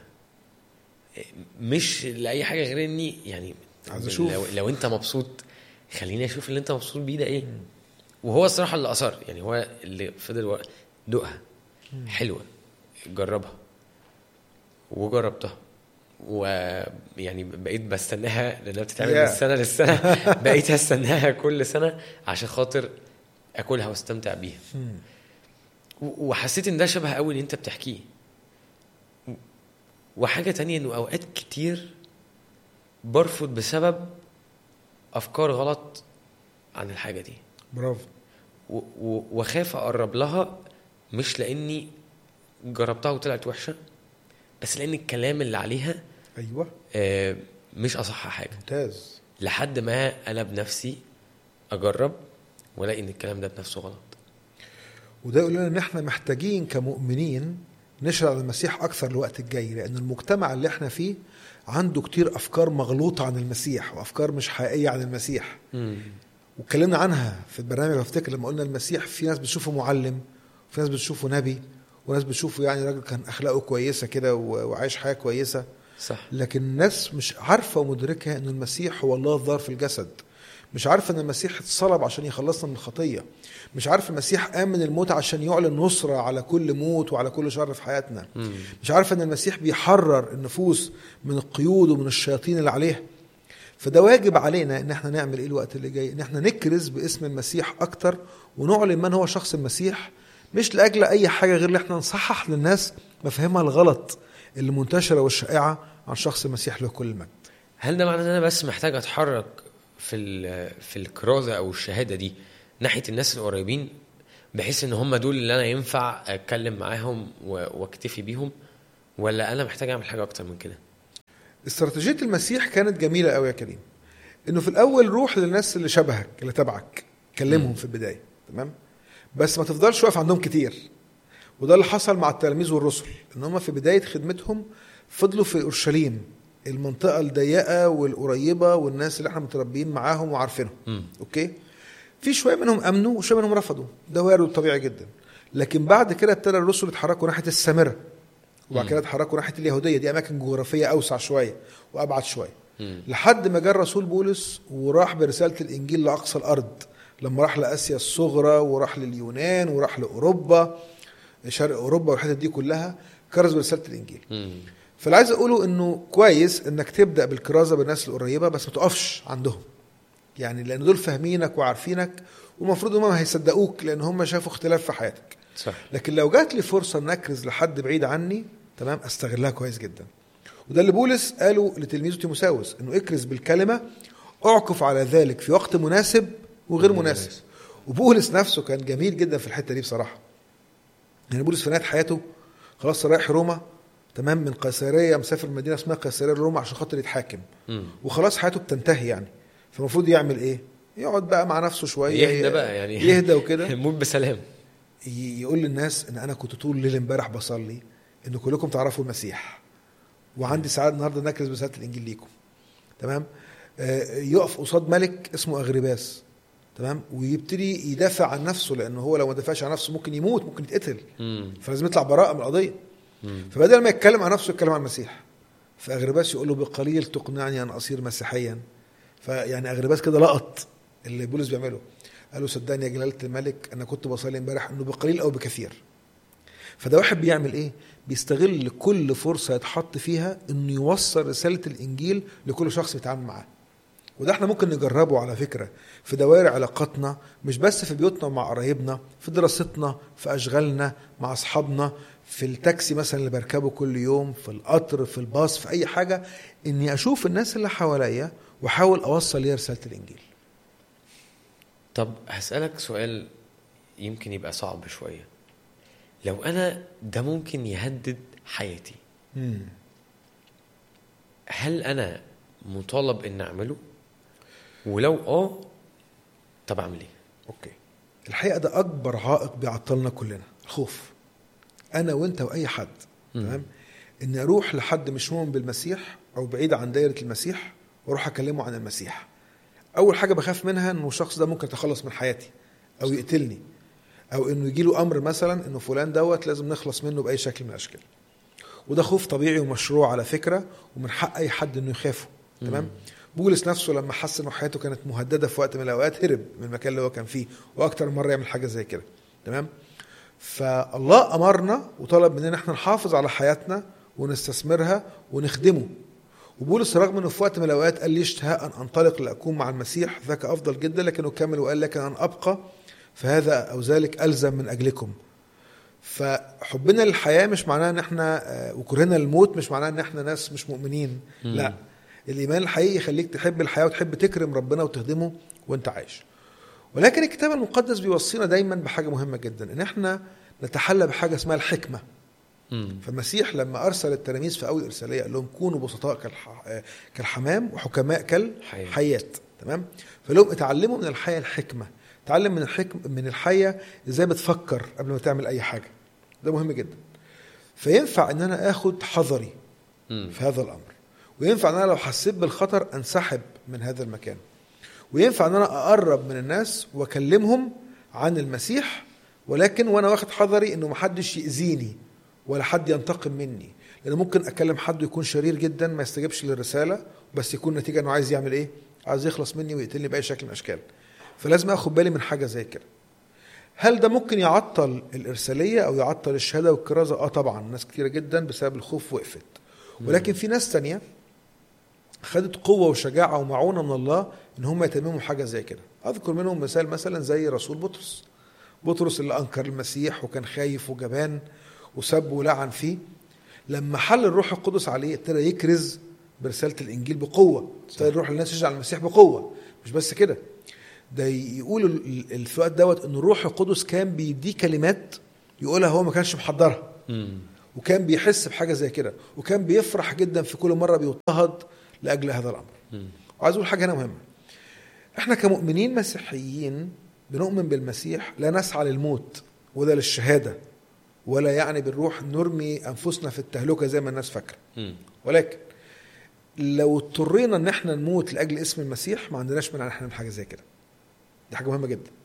آه، مش لاي حاجه غير اني يعني عايز أشوف. لو, لو انت مبسوط خليني اشوف اللي انت مبسوط بيه ده ايه وهو الصراحه اللي اثر يعني هو اللي فضل ورا- دوقها حلوه جربها وجربتها ويعني بقيت بستناها لانها بتتعمل Yeah. من السنه للسنه بقيت استناها كل سنه عشان خاطر اكلها واستمتع بيها مم. و- وحسيت ان ده شبه قوي اللي انت بتحكيه و- وحاجه تانية انه اوقات كتير برفض بسبب افكار غلط عن الحاجه دي برافو و- و- واخاف اقرب لها مش لاني جربتها وطلعت وحشه بس لان الكلام اللي عليها ايوه آه، مش اصح حاجه ممتاز لحد ما انا بنفسي اجرب والاقي ان الكلام ده بنفسه غلط وده يقول لنا ان احنا محتاجين كمؤمنين نشرع المسيح اكثر الوقت الجاي لان المجتمع اللي احنا فيه عنده كتير افكار مغلوطه عن المسيح وافكار مش حقيقيه عن المسيح واتكلمنا عنها في البرنامج افتكر لما قلنا المسيح في ناس بتشوفه معلم وفي ناس بتشوفه نبي وناس بتشوفه يعني راجل كان اخلاقه كويسه كده و- وعايش حياه كويسه صح لكن الناس مش عارفه ومدركه ان المسيح هو الله الظاهر في الجسد مش عارفه ان المسيح اتصلب عشان يخلصنا من الخطيه مش عارفه المسيح قام من الموت عشان يعلن نصره على كل موت وعلى كل شر في حياتنا مم. مش عارفه ان المسيح بيحرر النفوس من القيود ومن الشياطين اللي عليها فده واجب علينا ان احنا نعمل ايه الوقت اللي جاي ان احنا نكرز باسم المسيح اكتر ونعلن من هو شخص المسيح مش لاجل اي حاجه غير ان احنا نصحح للناس مفاهيمها الغلط اللي منتشره والشائعه عن شخص المسيح له كل المجد هل ده معناه ان انا بس محتاج اتحرك في ال- في الكرازه او الشهاده دي ناحيه الناس القريبين بحيث ان هم دول اللي انا ينفع اتكلم معاهم و- واكتفي بيهم ولا انا محتاج اعمل حاجه اكتر من كده استراتيجيه المسيح كانت جميله قوي يا كريم انه في الاول روح للناس اللي شبهك اللي تبعك كلمهم مم. في البدايه تمام بس ما تفضلش واقف عندهم كتير وده اللي حصل مع التلاميذ والرسل ان هم في بدايه خدمتهم فضلوا في اورشليم المنطقه الضيقه والقريبه والناس اللي احنا متربيين معاهم وعارفينهم امم اوكي في شويه منهم امنوا وشويه منهم رفضوا ده وارد طبيعي جدا لكن بعد كده ابتدى الرسل يتحركوا ناحيه السامره وبعد مم. كده اتحركوا ناحيه اليهوديه دي اماكن جغرافيه اوسع شويه وابعد شويه امم لحد ما جاء الرسول بولس وراح برساله الانجيل لاقصى الارض لما راح لاسيا الصغرى وراح لليونان وراح لاوروبا شرق اوروبا والحتت دي كلها كرز برساله الانجيل امم فاللي عايز اقوله انه كويس انك تبدا بالكرازه بالناس القريبه بس ما تقفش عندهم يعني لان دول فاهمينك وعارفينك والمفروض هم هيصدقوك لان هم شافوا اختلاف في حياتك صح لكن لو جات لي فرصه ان اكرز لحد بعيد عني تمام استغلها كويس جدا وده اللي بولس قاله لتلميذه تيموساوس انه اكرز بالكلمه اعكف على ذلك في وقت مناسب وغير غير مناسب مناسب. وبولس نفسه كان جميل جدا في الحته دي بصراحه يعني بولس في نهايه حياته خلاص رايح روما تمام من قيصريه مسافر مدينه اسمها قيصريه روما عشان خاطر يتحاكم امم وخلاص حياته بتنتهي يعني فالمفروض يعمل ايه؟ يقعد بقى مع نفسه شويه يهدى بقى يعني يهدى وكده موت بسلام ي- يقول للناس ان انا كنت طول الليل امبارح بصلي ان كلكم تعرفوا المسيح وعندي سعاده النهارده نكرز برساله الانجيل ليكم تمام آه، يقف قصاد ملك اسمه اغرباس تمام ويبتدي يدافع عن نفسه لانه هو لو ما دافعش عن نفسه ممكن يموت ممكن يتقتل امم فلازم يطلع براءه من القضيه امم فبدل ما يتكلم عن نفسه يتكلم عن المسيح فاغرباس يقول له بقليل تقنعني ان اصير مسيحيا فيعني اغرباس كده لقط اللي بولس بيعمله قال له صدقني يا جلاله الملك انا كنت بصلي امبارح انه بقليل او بكثير فده واحد بيعمل ايه بيستغل كل فرصه يتحط فيها انه يوصل رساله الانجيل لكل شخص بيتعامل معاه وده احنا ممكن نجربه على فكره في دوائر علاقاتنا مش بس في بيوتنا ومع قرايبنا في دراستنا في اشغالنا مع اصحابنا في التاكسي مثلا اللي بركبه كل يوم في القطر في الباص في اي حاجه اني اشوف الناس اللي حواليا واحاول اوصل ليها رساله الانجيل طب هسألك سؤال يمكن يبقى صعب شوية لو أنا ده ممكن يهدد حياتي هل أنا مطالب إن أعمله؟ ولو آه طب أعمل إيه؟ اوكي الحقيقه ده اكبر عائق بيعطلنا كلنا الخوف انا وانت واي حد مم. تمام اني اروح لحد مش مؤمن بالمسيح او بعيد عن دايره المسيح واروح اكلمه عن المسيح اول حاجه بخاف منها انه الشخص ده ممكن يتخلص من حياتي او يقتلني او انه يجي له امر مثلا انه فلان دوت لازم نخلص منه باي شكل من الاشكال وده خوف طبيعي ومشروع على فكره ومن حق اي حد انه يخافه تمام مم. بولس نفسه لما حس انه حياته كانت مهدده في وقت من الاوقات هرب من المكان اللي هو كان فيه واكتر من مره يعمل حاجه زي كده تمام فالله امرنا وطلب مننا احنا نحافظ على حياتنا ونستثمرها ونخدمه وبولس رغم انه في وقت من الاوقات قال لي اشتهاء ان انطلق لاكون مع المسيح ذاك افضل جدا لكنه كمل وقال لكن ان ابقى فهذا او ذلك الزم من اجلكم فحبنا للحياه مش معناه ان احنا آه، وكرهنا للموت مش معناه ان احنا ناس مش مؤمنين مم. لا الايمان الحقيقي يخليك تحب الحياه وتحب تكرم ربنا وتخدمه وانت عايش ولكن الكتاب المقدس بيوصينا دايما بحاجه مهمه جدا ان احنا نتحلى بحاجه اسمها الحكمه مم. فالمسيح لما ارسل التلاميذ في اول ارساليه قال لهم كونوا بسطاء كالح... آه، كالحمام وحكماء حياة. كالحيات تمام فقال لهم اتعلموا من الحياه الحكمه تعلم من الحكم من الحياه ازاي بتفكر قبل ما تعمل اي حاجه ده مهم جدا فينفع ان انا اخد حذري مم. في هذا الامر وينفع ان انا لو حسيت بالخطر انسحب من هذا المكان وينفع ان انا اقرب من الناس واكلمهم عن المسيح ولكن وانا واخد حذري انه محدش ياذيني ولا حد ينتقم مني لان ممكن اكلم حد يكون شرير جدا ما يستجيبش للرساله بس يكون نتيجه انه عايز يعمل ايه عايز يخلص مني ويقتلني باي شكل من الاشكال فلازم اخد بالي من حاجه زي كده هل ده ممكن يعطل الارساليه او يعطل الشهاده والكرازه اه طبعا ناس كتيره جدا بسبب الخوف وقفت ولكن في ناس تانية خدت قوة وشجاعة ومعونة من الله ان هم يتمموا حاجة زي كده اذكر منهم مثال مثلا زي رسول بطرس بطرس اللي انكر المسيح وكان خايف وجبان وسب ولعن فيه لما حل الروح القدس عليه ابتدى يكرز برسالة الانجيل بقوة ابتدى يروح للناس يشجع على المسيح بقوة مش بس كده ده يقول ال- ال- في الوقت دوت ان الروح القدس كان بيديه كلمات يقولها هو ما كانش محضرها مم. وكان بيحس بحاجه زي كده وكان بيفرح جدا في كل مره بيضطهد لاجل هذا الامر مم. وعايز اقول حاجه هنا مهمه احنا كمؤمنين مسيحيين بنؤمن بالمسيح لا نسعى للموت ولا للشهاده ولا يعني بنروح نرمي انفسنا في التهلكه زي ما الناس فاكره مم. ولكن لو اضطرينا ان احنا نموت لاجل اسم المسيح ما عندناش مانع ان احنا نعمل حاجه زي كده دي حاجه مهمه جدا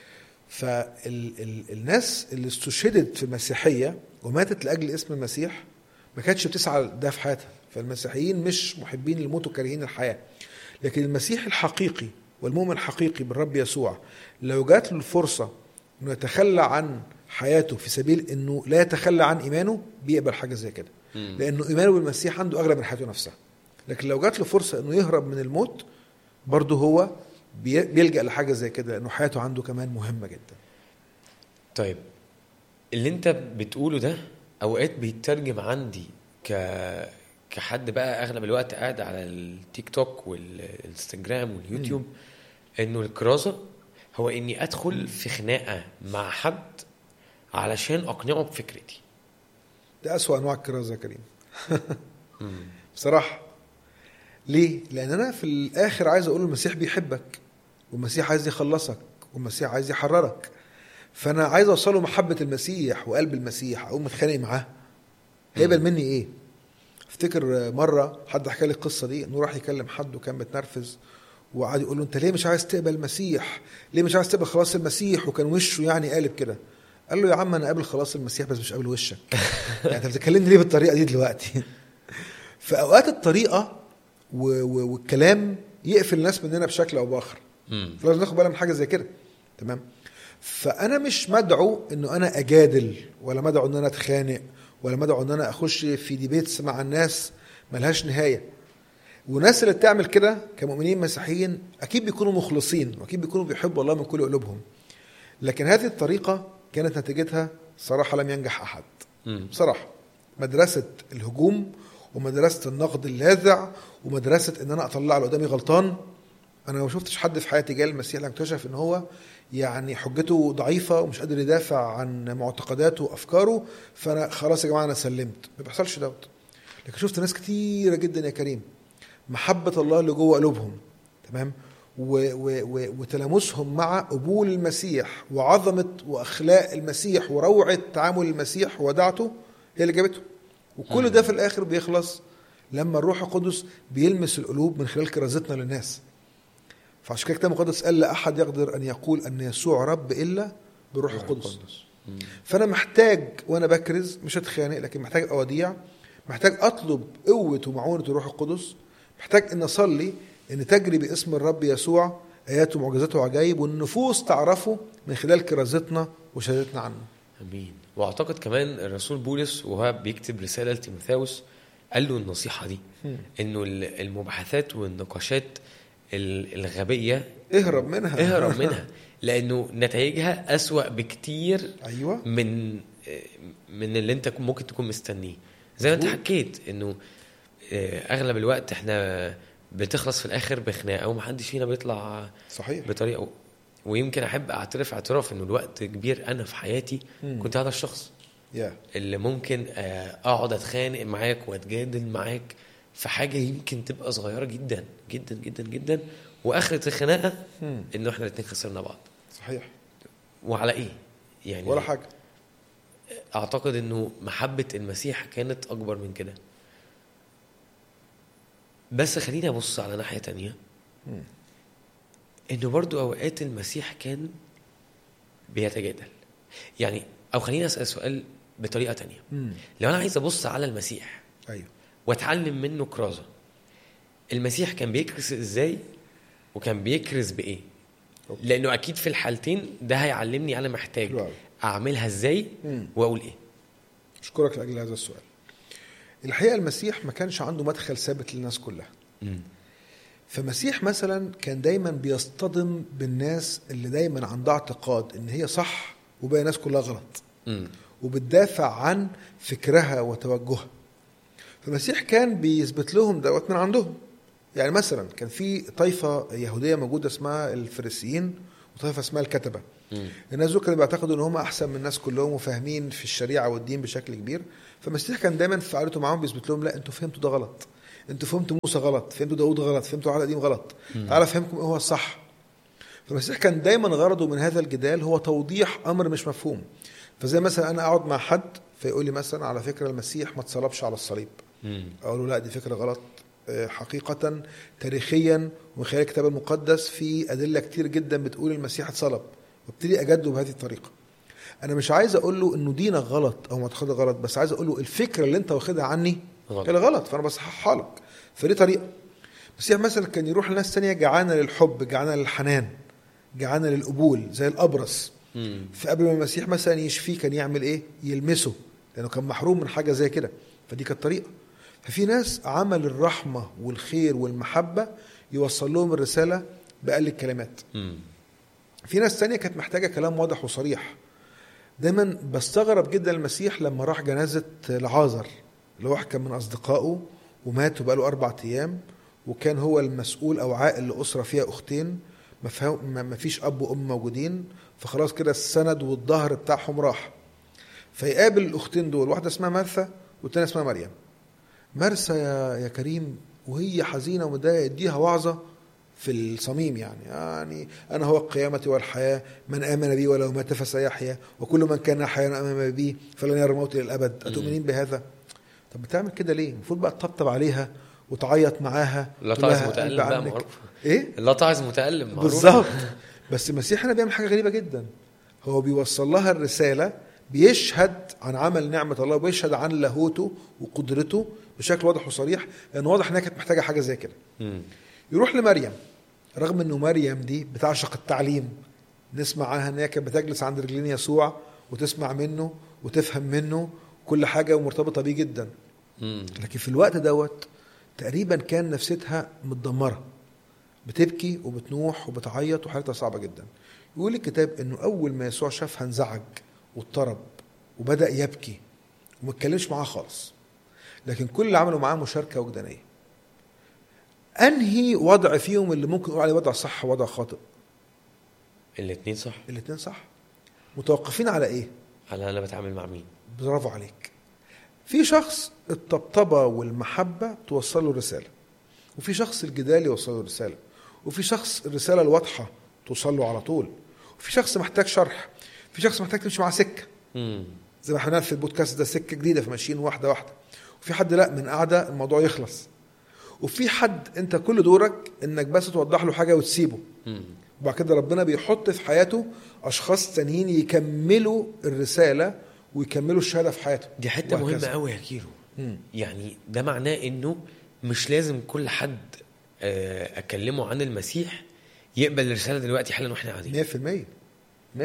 فالناس اللي استشهدت في المسيحيه وماتت لاجل اسم المسيح ما كانتش بتسعى ده في حياتها فالمسيحيين مش محبين للموت وكارهين الحياه لكن المسيح الحقيقي والمؤمن الحقيقي بالرب يسوع لو جات له الفرصه انه يتخلى عن حياته في سبيل انه لا يتخلى عن ايمانه بيقبل حاجه زي كده مم. لانه ايمانه بالمسيح عنده اغلى من حياته نفسها لكن لو جات له فرصه انه يهرب من الموت برضه هو بي- بيلجا لحاجه زي كده لانه حياته عنده كمان مهمه جدا طيب اللي انت بتقوله ده اوقات بيترجم عندي ك كحد بقى اغلب الوقت قاعد على التيك توك والانستجرام واليوتيوب انه الكرازه هو اني ادخل في خناقه مع حد علشان اقنعه بفكرتي ده اسوا انواع الكرازه يا كريم بصراحه ليه لان انا في الاخر عايز اقول المسيح بيحبك والمسيح عايز يخلصك والمسيح عايز يحررك فانا عايز اوصله محبه المسيح وقلب المسيح اقوم متخانق معاه هيقبل مني ايه افتكر مره حد حكى لي القصه دي انه راح يكلم حد وكان متنرفز وقعد يقول له انت ليه مش عايز تقبل المسيح ليه مش عايز تقبل خلاص المسيح وكان وشه يعني قالب كده قال له يا عم انا قابل خلاص المسيح بس مش قابل وشك يعني انت بتكلمني ليه بالطريقه دي دلوقتي في اوقات الطريقه و- و- والكلام يقفل الناس مننا بشكل او باخر مم. فلازم ناخد بالنا من حاجه زي كده تمام فانا مش مدعو انه انا اجادل ولا مدعو ان انا اتخانق ولا مدعو ان انا اخش في ديبيتس مع الناس ملهاش نهايه والناس اللي بتعمل كده كمؤمنين مسيحيين اكيد بيكونوا مخلصين واكيد بيكونوا بيحبوا الله من كل قلوبهم لكن هذه الطريقه كانت نتيجتها صراحه لم ينجح احد مم. بصراحه مدرسه الهجوم ومدرسه النقد اللاذع ومدرسه ان انا اطلع اللي قدامي غلطان انا ما شفتش حد في حياتي جاي المسيح لما اكتشف ان هو يعني حجته ضعيفه ومش قادر يدافع عن معتقداته وافكاره فانا خلاص يا جماعه انا سلمت ما بيحصلش دوت لكن شفت ناس كتيره جدا يا كريم محبه الله اللي جوه قلوبهم تمام و و و وتلامسهم مع قبول المسيح وعظمه واخلاق المسيح وروعه تعامل المسيح وودعته هي اللي جابته وكل ده في الاخر بيخلص لما الروح القدس بيلمس القلوب من خلال كرازتنا للناس فعشان كده الكتاب المقدس قال لا احد يقدر ان يقول ان يسوع رب الا بالروح القدس مم. فانا محتاج وانا بكرز مش هتخانق لكن محتاج اوديع محتاج اطلب قوه ومعونه الروح القدس محتاج ان اصلي ان تجري باسم الرب يسوع ايات ومعجزات وعجائب والنفوس تعرفه من خلال كرازتنا وشهادتنا عنه امين واعتقد كمان الرسول بولس وهو بيكتب رساله لتيموثاوس قال له النصيحه دي انه ال- المباحثات والنقاشات ال- الغبيه اهرب منها اهرب منها لانه نتائجها اسوا بكتير ايوه من من اللي انت ممكن تكون مستنيه زي ما انت مظبوط. حكيت انه آه، اغلب الوقت احنا بتخلص في الاخر بخناقه ومحدش فينا بيطلع صحيح بطريقه ويمكن احب اعترف اعتراف انه الوقت كبير انا في حياتي مم. كنت هذا الشخص يا اللي ممكن آه، اقعد اتخانق معاك واتجادل معاك في حاجه يمكن تبقى صغيره جدا جدا جدا جدا واخره الخناقه مم. انه احنا الاثنين خسرنا بعض صحيح وعلى ايه؟ يعني ولا حاجه اعتقد انه محبه المسيح كانت اكبر من كده بس خليني ابص على ناحيه تانية مم. انه برضو اوقات المسيح كان بيتجادل يعني او خليني اسال سؤال بطريقه تانية مم. لو انا عايز ابص على المسيح ايوه واتعلم منه كرازه المسيح كان بيكرز ازاي وكان بيكرز بايه أوكي. لانه اكيد في الحالتين ده هيعلمني انا محتاج حلو أوي. اعملها ازاي مم. واقول ايه اشكرك لاجل هذا السؤال الحقيقه المسيح ما كانش عنده مدخل ثابت للناس كلها مم. فمسيح مثلا كان دايما بيصطدم بالناس اللي دايما عندها اعتقاد ان هي صح وباقي الناس كلها غلط مم. وبتدافع عن فكرها وتوجهها فالمسيح كان بيثبت لهم دوت من عندهم يعني مثلا كان في طائفه يهوديه موجوده اسمها الفريسيين وطائفه اسمها الكتبه مم. الناس دول كانوا بيعتقدوا ان هم احسن من الناس كلهم وفاهمين في الشريعه والدين بشكل كبير فالمسيح كان دايما في قعدته معاهم بيثبت لهم لا انتوا فهمتوا ده غلط انتوا فهمتوا موسى غلط فهمتوا داود غلط فهمتوا العهد القديم غلط تعالى افهمكم ايه هو الصح فالمسيح كان دايما غرضه من هذا الجدال هو توضيح امر مش مفهوم فزي مثلا انا اقعد مع حد فيقول لي مثلا على فكره المسيح ما اتصلبش على الصليب مم. اقول له لا دي فكره غلط آه، حقيقة تاريخيا ومن خلال الكتاب المقدس في أدلة كتير جدا بتقول المسيح اتصلب وابتدي أجده بهذه الطريقة أنا مش عايز أقول له إنه دينك غلط أو معتقدك غلط بس عايز أقول له الفكرة اللي أنت واخدها عني غلط. هي غلط فأنا بصححها لك فدي طريقة المسيح مثلا كان يروح لناس تانية جعانة للحب جعانة للحنان جعانة للقبول زي الأبرص مم. فقبل ما المسيح مثلا يشفيه كان يعمل ايه؟ يلمسه لانه كان محروم من حاجه زي كده فدي كانت طريقه ففي ناس عمل الرحمه والخير والمحبه يوصل لهم الرساله باقل الكلمات مم. في ناس تانية كانت محتاجه كلام واضح وصريح دايما بستغرب جدا المسيح لما راح جنازه لعازر اللي هو واحد كان من اصدقائه ومات وبقاله اربع ايام وكان هو المسؤول او عائل لاسره فيها اختين ما فيها- ما ما فيش اب وام موجودين فخلاص كده السند والظهر بتاعهم راح فيقابل الاختين دول واحده اسمها مرثا والتانيه اسمها مريم مرثا يا يا كريم وهي حزينه ومتضايقه يديها وعظه في الصميم يعني يعني انا هو القيامه والحياه من امن بي ولو مات فسيحيا وكل من كان حيا امام بي فلن يرى الموت الى الابد اتؤمنين بهذا طب بتعمل كده ليه المفروض بقى تطبطب عليها وتعيط معاها لا تقول تعز لها متألم قلب بقى عنك. معروف ايه لا تعز متألم معروف بالظبط بس المسيح هنا بيعمل حاجه غريبه جدا هو بيوصل لها الرساله بيشهد عن عمل نعمه الله وبيشهد عن لاهوته وقدرته بشكل واضح وصريح لان واضح انها كانت محتاجه حاجه زي كده مم. يروح لمريم رغم انه مريم دي بتعشق التعليم نسمع عنها ان هي كانت بتجلس عند رجلين يسوع وتسمع منه وتفهم منه كل حاجه ومرتبطه بيه جدا مم. لكن في الوقت دوت تقريبا كان نفسيتها متدمره بتبكي وبتنوح وبتعيط وحالتها صعبه جدا يقول الكتاب انه اول ما يسوع شافها انزعج واضطرب وبدا يبكي وما اتكلمش معاها خالص لكن كل اللي عملوا معاه مشاركه وجدانيه انهي وضع فيهم اللي ممكن نقول عليه وضع صح ووضع خاطئ الاتنين صح الاثنين صح متوقفين على ايه على انا بتعامل مع مين برافو عليك في شخص الطبطبة والمحبة توصل له رسالة وفي شخص الجدال يوصل له رسالة وفي شخص الرسالة الواضحة توصل له على طول وفي شخص محتاج شرح في شخص محتاج تمشي معاه سكة مم. زي ما احنا بنعمل في البودكاست ده سكة جديدة فماشيين واحدة واحدة وفي حد لا من قعدة الموضوع يخلص وفي حد انت كل دورك انك بس توضح له حاجة وتسيبه مم. وبعد كده ربنا بيحط في حياته اشخاص تانيين يكملوا الرسالة ويكملوا الشهادة في حياته دي حته وهكذا. مهمه قوي يا كيلو مم. يعني ده معناه انه مش لازم كل حد آه، اكلمه عن المسيح يقبل الرساله دلوقتي حالا واحنا قاعدين 100% 100%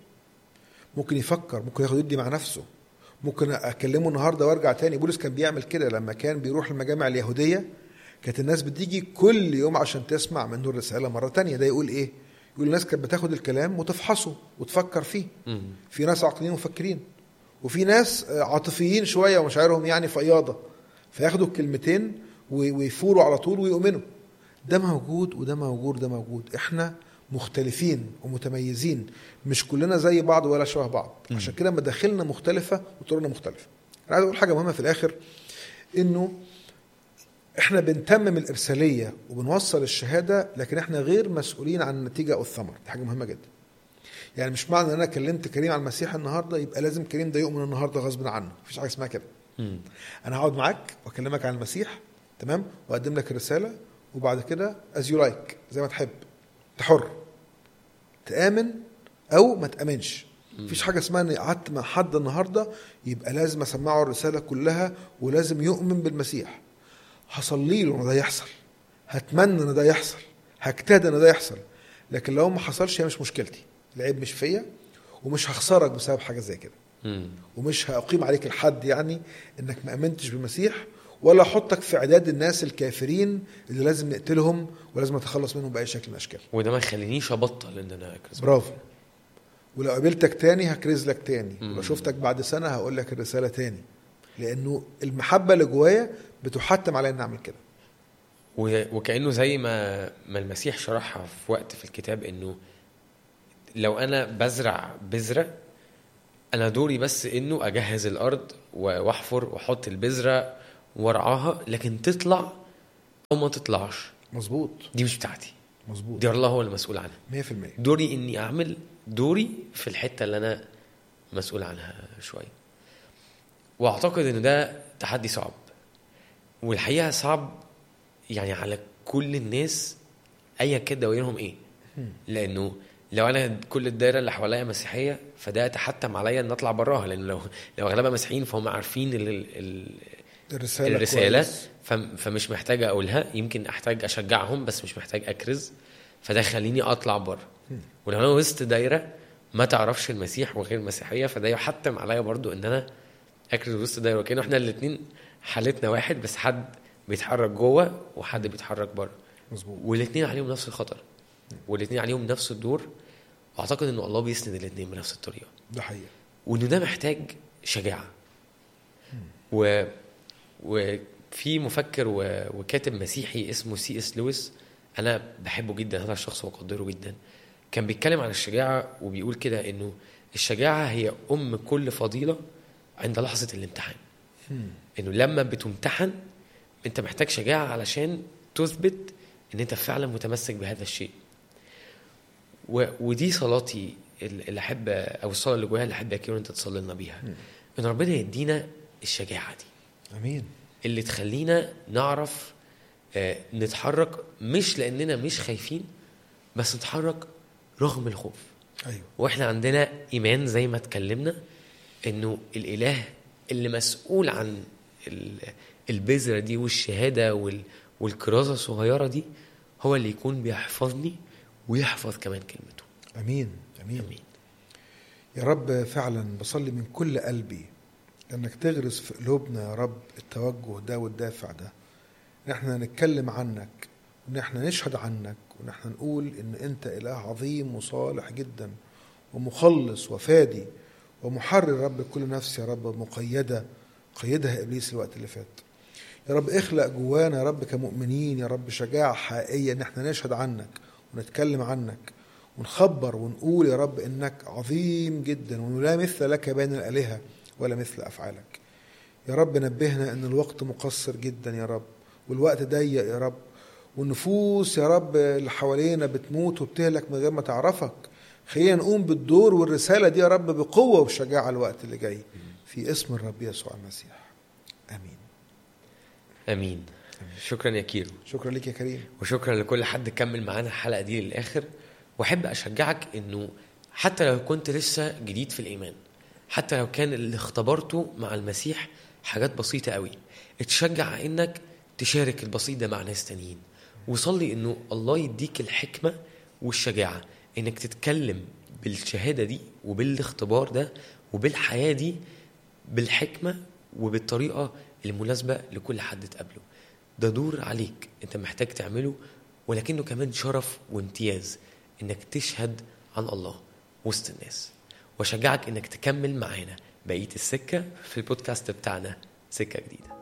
ممكن يفكر ممكن ياخد يدي مع نفسه ممكن اكلمه النهارده وارجع تاني بولس كان بيعمل كده لما كان بيروح المجامع اليهوديه كانت الناس بتيجي كل يوم عشان تسمع منه الرساله مره تانية ده يقول ايه يقول الناس كانت بتاخد الكلام وتفحصه وتفكر فيه مم. في ناس عاقلين ومفكرين وفي ناس آه، عاطفيين شويه ومشاعرهم يعني فياضه فياخدوا الكلمتين وي- ويفوروا على طول ويؤمنوا ده موجود وده موجود وده موجود احنا مختلفين ومتميزين مش كلنا زي بعض ولا شبه بعض عشان كده مداخلنا مختلفه وطرقنا مختلفه انا عايز اقول حاجه مهمه في الاخر انه احنا بنتمم الارساليه وبنوصل الشهاده لكن احنا غير مسؤولين عن النتيجه او الثمر دي حاجه مهمه جدا يعني مش معنى ان انا كلمت كريم عن المسيح النهارده يبقى لازم كريم ده يؤمن النهارده غصب عنه مفيش حاجه اسمها كده مم. انا هقعد معاك واكلمك عن المسيح تمام واقدم لك الرساله وبعد كده از يو لايك زي ما تحب انت حر تامن او ما تامنش مفيش حاجه اسمها اني قعدت مع حد النهارده يبقى لازم اسمعه الرساله كلها ولازم يؤمن بالمسيح هصلي له ان ده يحصل هتمنى ان ده يحصل هجتهد ان ده يحصل لكن لو ما حصلش هي مش مشكلتي العيب مش فيا ومش هخسرك بسبب حاجه زي كده مم. ومش هأقيم عليك الحد يعني انك ما امنتش بالمسيح ولا احطك في اعداد الناس الكافرين اللي لازم نقتلهم ولازم نتخلص منهم باي شكل من الاشكال وده ما يخلينيش ابطل ان انا اكرز برافو ولو قابلتك تاني هكرز لك تاني مم. ولو شفتك بعد سنه هقول لك الرساله تاني لانه المحبه اللي جوايا بتحتم عليا ان اعمل كده و- وكانه زي ما ما المسيح شرحها في وقت في الكتاب انه لو انا بزرع بذره انا دوري بس انه اجهز الارض و- واحفر واحط البذره وارعاها لكن تطلع او ما تطلعش مظبوط دي مش بتاعتي مظبوط دي الله هو المسؤول عنها 100% دوري اني اعمل دوري في الحته اللي انا مسؤول عنها شويه واعتقد ان ده تحدي صعب والحقيقه صعب يعني على كل الناس ايا كان دوائرهم ايه لانه لو انا كل الدايره اللي حواليا مسيحيه فده يتحتم عليا ان اطلع براها لان لو لو اغلبها مسيحيين فهم عارفين ال ال الرساله الرساله كويس. فم- فمش محتاج اقولها يمكن احتاج اشجعهم بس مش محتاج اكرز فده يخليني اطلع بره ولو انا وسط دايره ما تعرفش المسيح وغير المسيحيه فده يحتم عليا برضو ان انا اكرز وسط دايره كانه احنا الاثنين حالتنا واحد بس حد بيتحرك جوه وحد بيتحرك بره مظبوط والاثنين عليهم نفس الخطر والاثنين عليهم نفس الدور واعتقد ان الله بيسند الاثنين بنفس الطريقه ده حقيقه وان ده محتاج شجاعه و وفي مفكر و... وكاتب مسيحي اسمه سي اس لويس انا بحبه جدا هذا الشخص واقدره جدا كان بيتكلم عن الشجاعه وبيقول كده انه الشجاعه هي ام كل فضيله عند لحظه الامتحان انه لما بتمتحن انت محتاج شجاعه علشان تثبت ان انت فعلا متمسك بهذا الشيء و... ودي صلاتي اللي احب او الصلاه اللي جوايا اللي احب يا كيرو انت تصلي لنا بيها ان ربنا يدينا الشجاعه دي امين اللي تخلينا نعرف آه، نتحرك مش لاننا مش خايفين بس نتحرك رغم الخوف ايوه واحنا عندنا ايمان زي ما اتكلمنا انه الاله اللي مسؤول عن ال- البذره دي والشهاده وال- والكرازه الصغيره دي هو اللي يكون بيحفظني ويحفظ كمان كلمته امين امين امين يا رب فعلا بصلي من كل قلبي انك تغرس في قلوبنا يا رب التوجه ده والدافع ده ان احنا نتكلم عنك وان احنا نشهد عنك وان احنا نقول ان انت اله عظيم وصالح جدا ومخلص وفادي ومحرر يا رب كل نفس يا رب مقيده قيدها ابليس الوقت اللي فات يا رب اخلق جوانا يا رب كمؤمنين يا رب شجاعه حقيقيه ان احنا نشهد عنك ونتكلم عنك ونخبر ونقول يا رب انك عظيم جدا وانه لا مثل لك بين الالهه ولا مثل افعالك يا رب نبهنا ان الوقت مقصر جدا يا رب والوقت ضيق يا رب والنفوس يا رب اللي حوالينا بتموت وبتهلك من غير ما تعرفك خلينا نقوم بالدور والرساله دي يا رب بقوه وبشجاعه الوقت اللي جاي في اسم الرب يسوع المسيح امين امين شكرا يا كيرو شكرا لك يا كريم وشكرا لكل حد كمل معانا الحلقه دي للاخر واحب اشجعك انه حتى لو كنت لسه جديد في الايمان حتى لو كان اللي اختبرته مع المسيح حاجات بسيطه قوي اتشجع انك تشارك البسيط ده مع ناس تانيين وصلي انه الله يديك الحكمه والشجاعه انك تتكلم بالشهاده دي وبالاختبار ده وبالحياه دي بالحكمه وبالطريقه المناسبه لكل حد تقابله ده دور عليك انت محتاج تعمله ولكنه كمان شرف وامتياز انك تشهد عن الله وسط الناس واشجعك انك تكمل معانا بقيه السكه في البودكاست بتاعنا سكه جديده